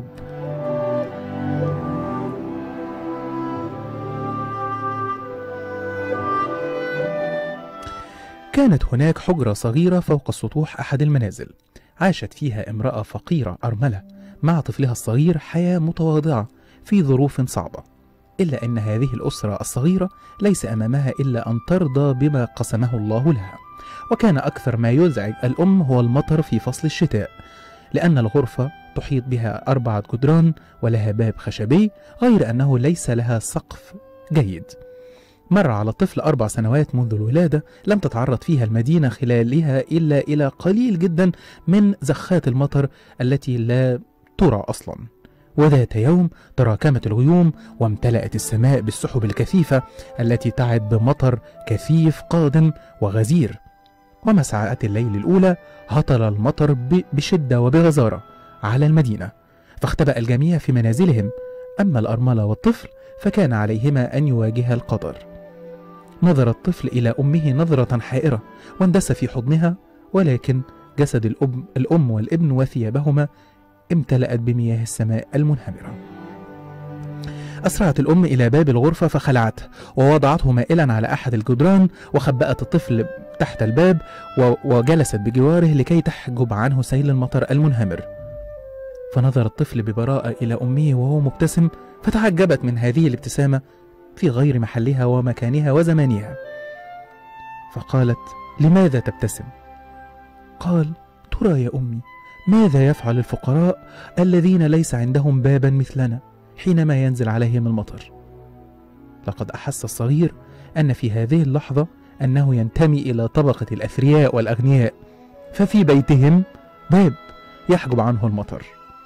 كانت هناك حجرة صغيرة فوق سطوح أحد المنازل عاشت فيها امرأة فقيرة أرملة مع طفلها الصغير حياة متواضعة في ظروف صعبة إلا أن هذه الأسرة الصغيرة ليس أمامها إلا أن ترضى بما قسمه الله لها وكان أكثر ما يزعج الأم هو المطر في فصل الشتاء لأن الغرفة تحيط بها أربعة جدران ولها باب خشبي غير أنه ليس لها سقف جيد مر على الطفل أربع سنوات منذ الولادة لم تتعرض فيها المدينة خلالها إلا إلى قليل جدا من زخات المطر التي لا ترى أصلا وذات يوم تراكمت الغيوم وامتلأت السماء بالسحب الكثيفة التي تعد بمطر كثيف قادم وغزير ومع ساعات الليل الأولى هطل المطر ب- بشدة وبغزارة على المدينة فاختبأ الجميع في منازلهم أما الأرملة والطفل فكان عليهما أن يواجها القدر نظر الطفل إلى أمه نظرة حائرة واندس في حضنها ولكن جسد الأم, الأم والابن وثيابهما امتلأت بمياه السماء المنهمرة أسرعت الأم إلى باب الغرفة فخلعته ووضعته مائلا على أحد الجدران وخبأت الطفل تحت الباب و- وجلست بجواره لكي تحجب عنه سيل المطر المنهمر فنظر الطفل ببراءة إلى أمه وهو مبتسم فتعجبت من هذه الابتسامة في غير محلها ومكانها وزمانها فقالت لماذا تبتسم قال ترى يا أمي ماذا يفعل الفقراء الذين ليس عندهم بابا مثلنا حينما ينزل عليهم المطر لقد أحس الصغير أن في هذه اللحظة أنه ينتمي إلى طبقة الأثرياء والأغنياء ففي بيتهم باب يحجب عنه المطر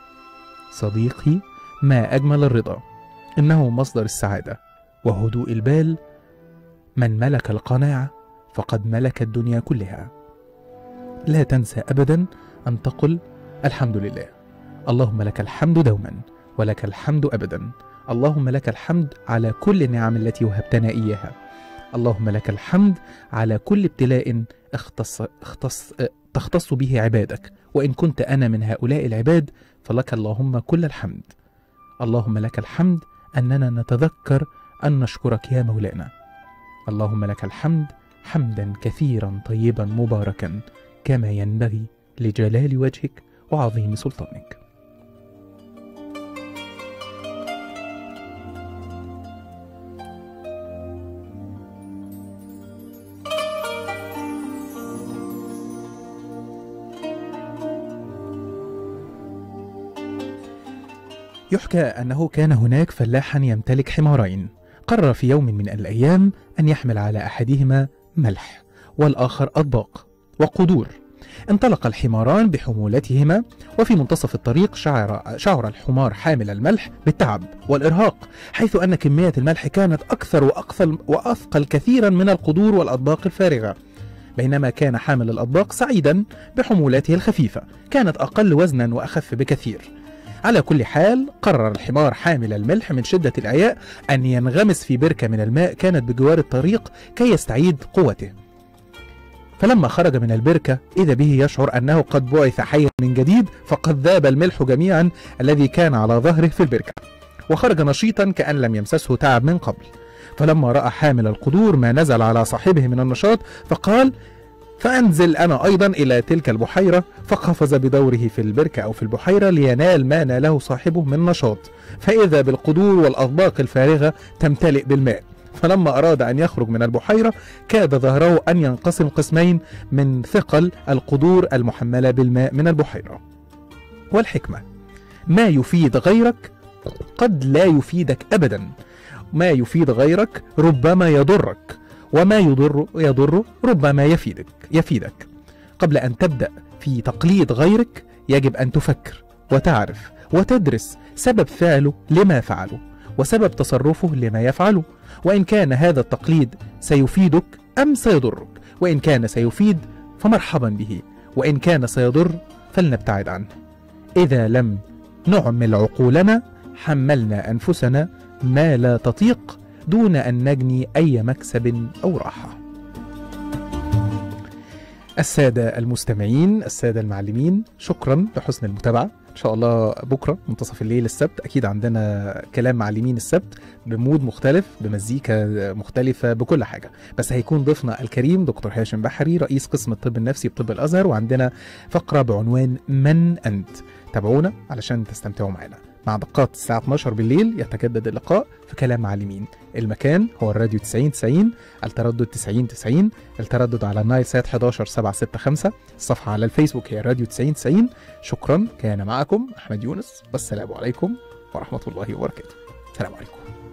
صديقي ما أجمل الرضا إنه مصدر السعادة وهدوء البال من ملك القناعة فقد ملك الدنيا كلها لا تنسى أبدا أن تقل الحمد لله اللهم لك الحمد دوما ولك الحمد أبدا اللهم لك الحمد على كل النعم التي وهبتنا إياها اللهم لك الحمد على كل ابتلاء اختص اختص تختص به عبادك وإن كنت أنا من هؤلاء العباد فلك اللهم كل الحمد اللهم لك الحمد أننا نتذكر أن نشكرك يا مولانا اللهم لك الحمد حمدا كثيرا طيبا مباركا كما ينبغي لجلال وجهك وعظيم سلطانك يحكى أنه كان هناك فلاحا يمتلك حمارين قرر في يوم من الأيام أن يحمل على أحدهما ملح والآخر أطباق وقدور انطلق الحماران بحمولتهما وفي منتصف الطريق شعر, شعر الحمار حامل الملح بالتعب والإرهاق حيث أن كمية الملح كانت أكثر وأقثل وأثقل كثيرا من القدور والأطباق الفارغة بينما كان حامل الأطباق سعيدا بحمولته الخفيفة كانت أقل وزنا وأخف بكثير على كل حال قرر الحمار حامل الملح من شدة الإعياء أن ينغمس في بركة من الماء كانت بجوار الطريق كي يستعيد قوته فلما خرج من البركة إذا به يشعر أنه قد بعث حيا من جديد فقد ذاب الملح جميعا الذي كان على ظهره في البركة وخرج نشيطا كأن لم يمسسه تعب من قبل فلما رأى حامل القدور ما نزل على صاحبه من النشاط فقال فأنزل أنا أيضا إلى تلك البحيرة فقفز بدوره في البركة أو في البحيرة لينال ما ناله صاحبه من نشاط فإذا بالقدور والأطباق الفارغة تمتلئ بالماء فلما أراد أن يخرج من البحيرة كاد ظهره أن ينقسم قسمين من ثقل القدور المحملة بالماء من البحيرة والحكمة ما يفيد غيرك قد لا يفيدك أبدا ما يفيد غيرك ربما يضرك وما يضر يضر ربما يفيدك يفيدك قبل أن تبدأ في تقليد غيرك يجب أن تفكر وتعرف وتدرس سبب فعله لما فعله وسبب تصرفه لما يفعله وإن كان هذا التقليد سيفيدك أم سيضرك وإن كان سيفيد فمرحبا به وإن كان سيضر فلنبتعد عنه إذا لم نعمل عقولنا حملنا أنفسنا ما لا تطيق دون أن نجني أي مكسب أو راحة السادة المستمعين السادة المعلمين شكرا لحسن المتابعة إن شاء الله بكرة منتصف الليل السبت أكيد عندنا كلام معلمين السبت بمود مختلف بمزيكا مختلفة بكل حاجة بس هيكون ضيفنا الكريم دكتور هاشم بحري رئيس قسم الطب النفسي بطب الأزهر وعندنا فقرة بعنوان من أنت تابعونا علشان تستمتعوا معنا مع دقات الساعة 12 بالليل يتجدد اللقاء في كلام معلمين المكان هو الراديو 90 90 التردد 90 90 التردد على النايل سات 11 765 الصفحة على الفيسبوك هي الراديو 90 90 شكرا كان معكم أحمد يونس والسلام عليكم ورحمة الله وبركاته السلام عليكم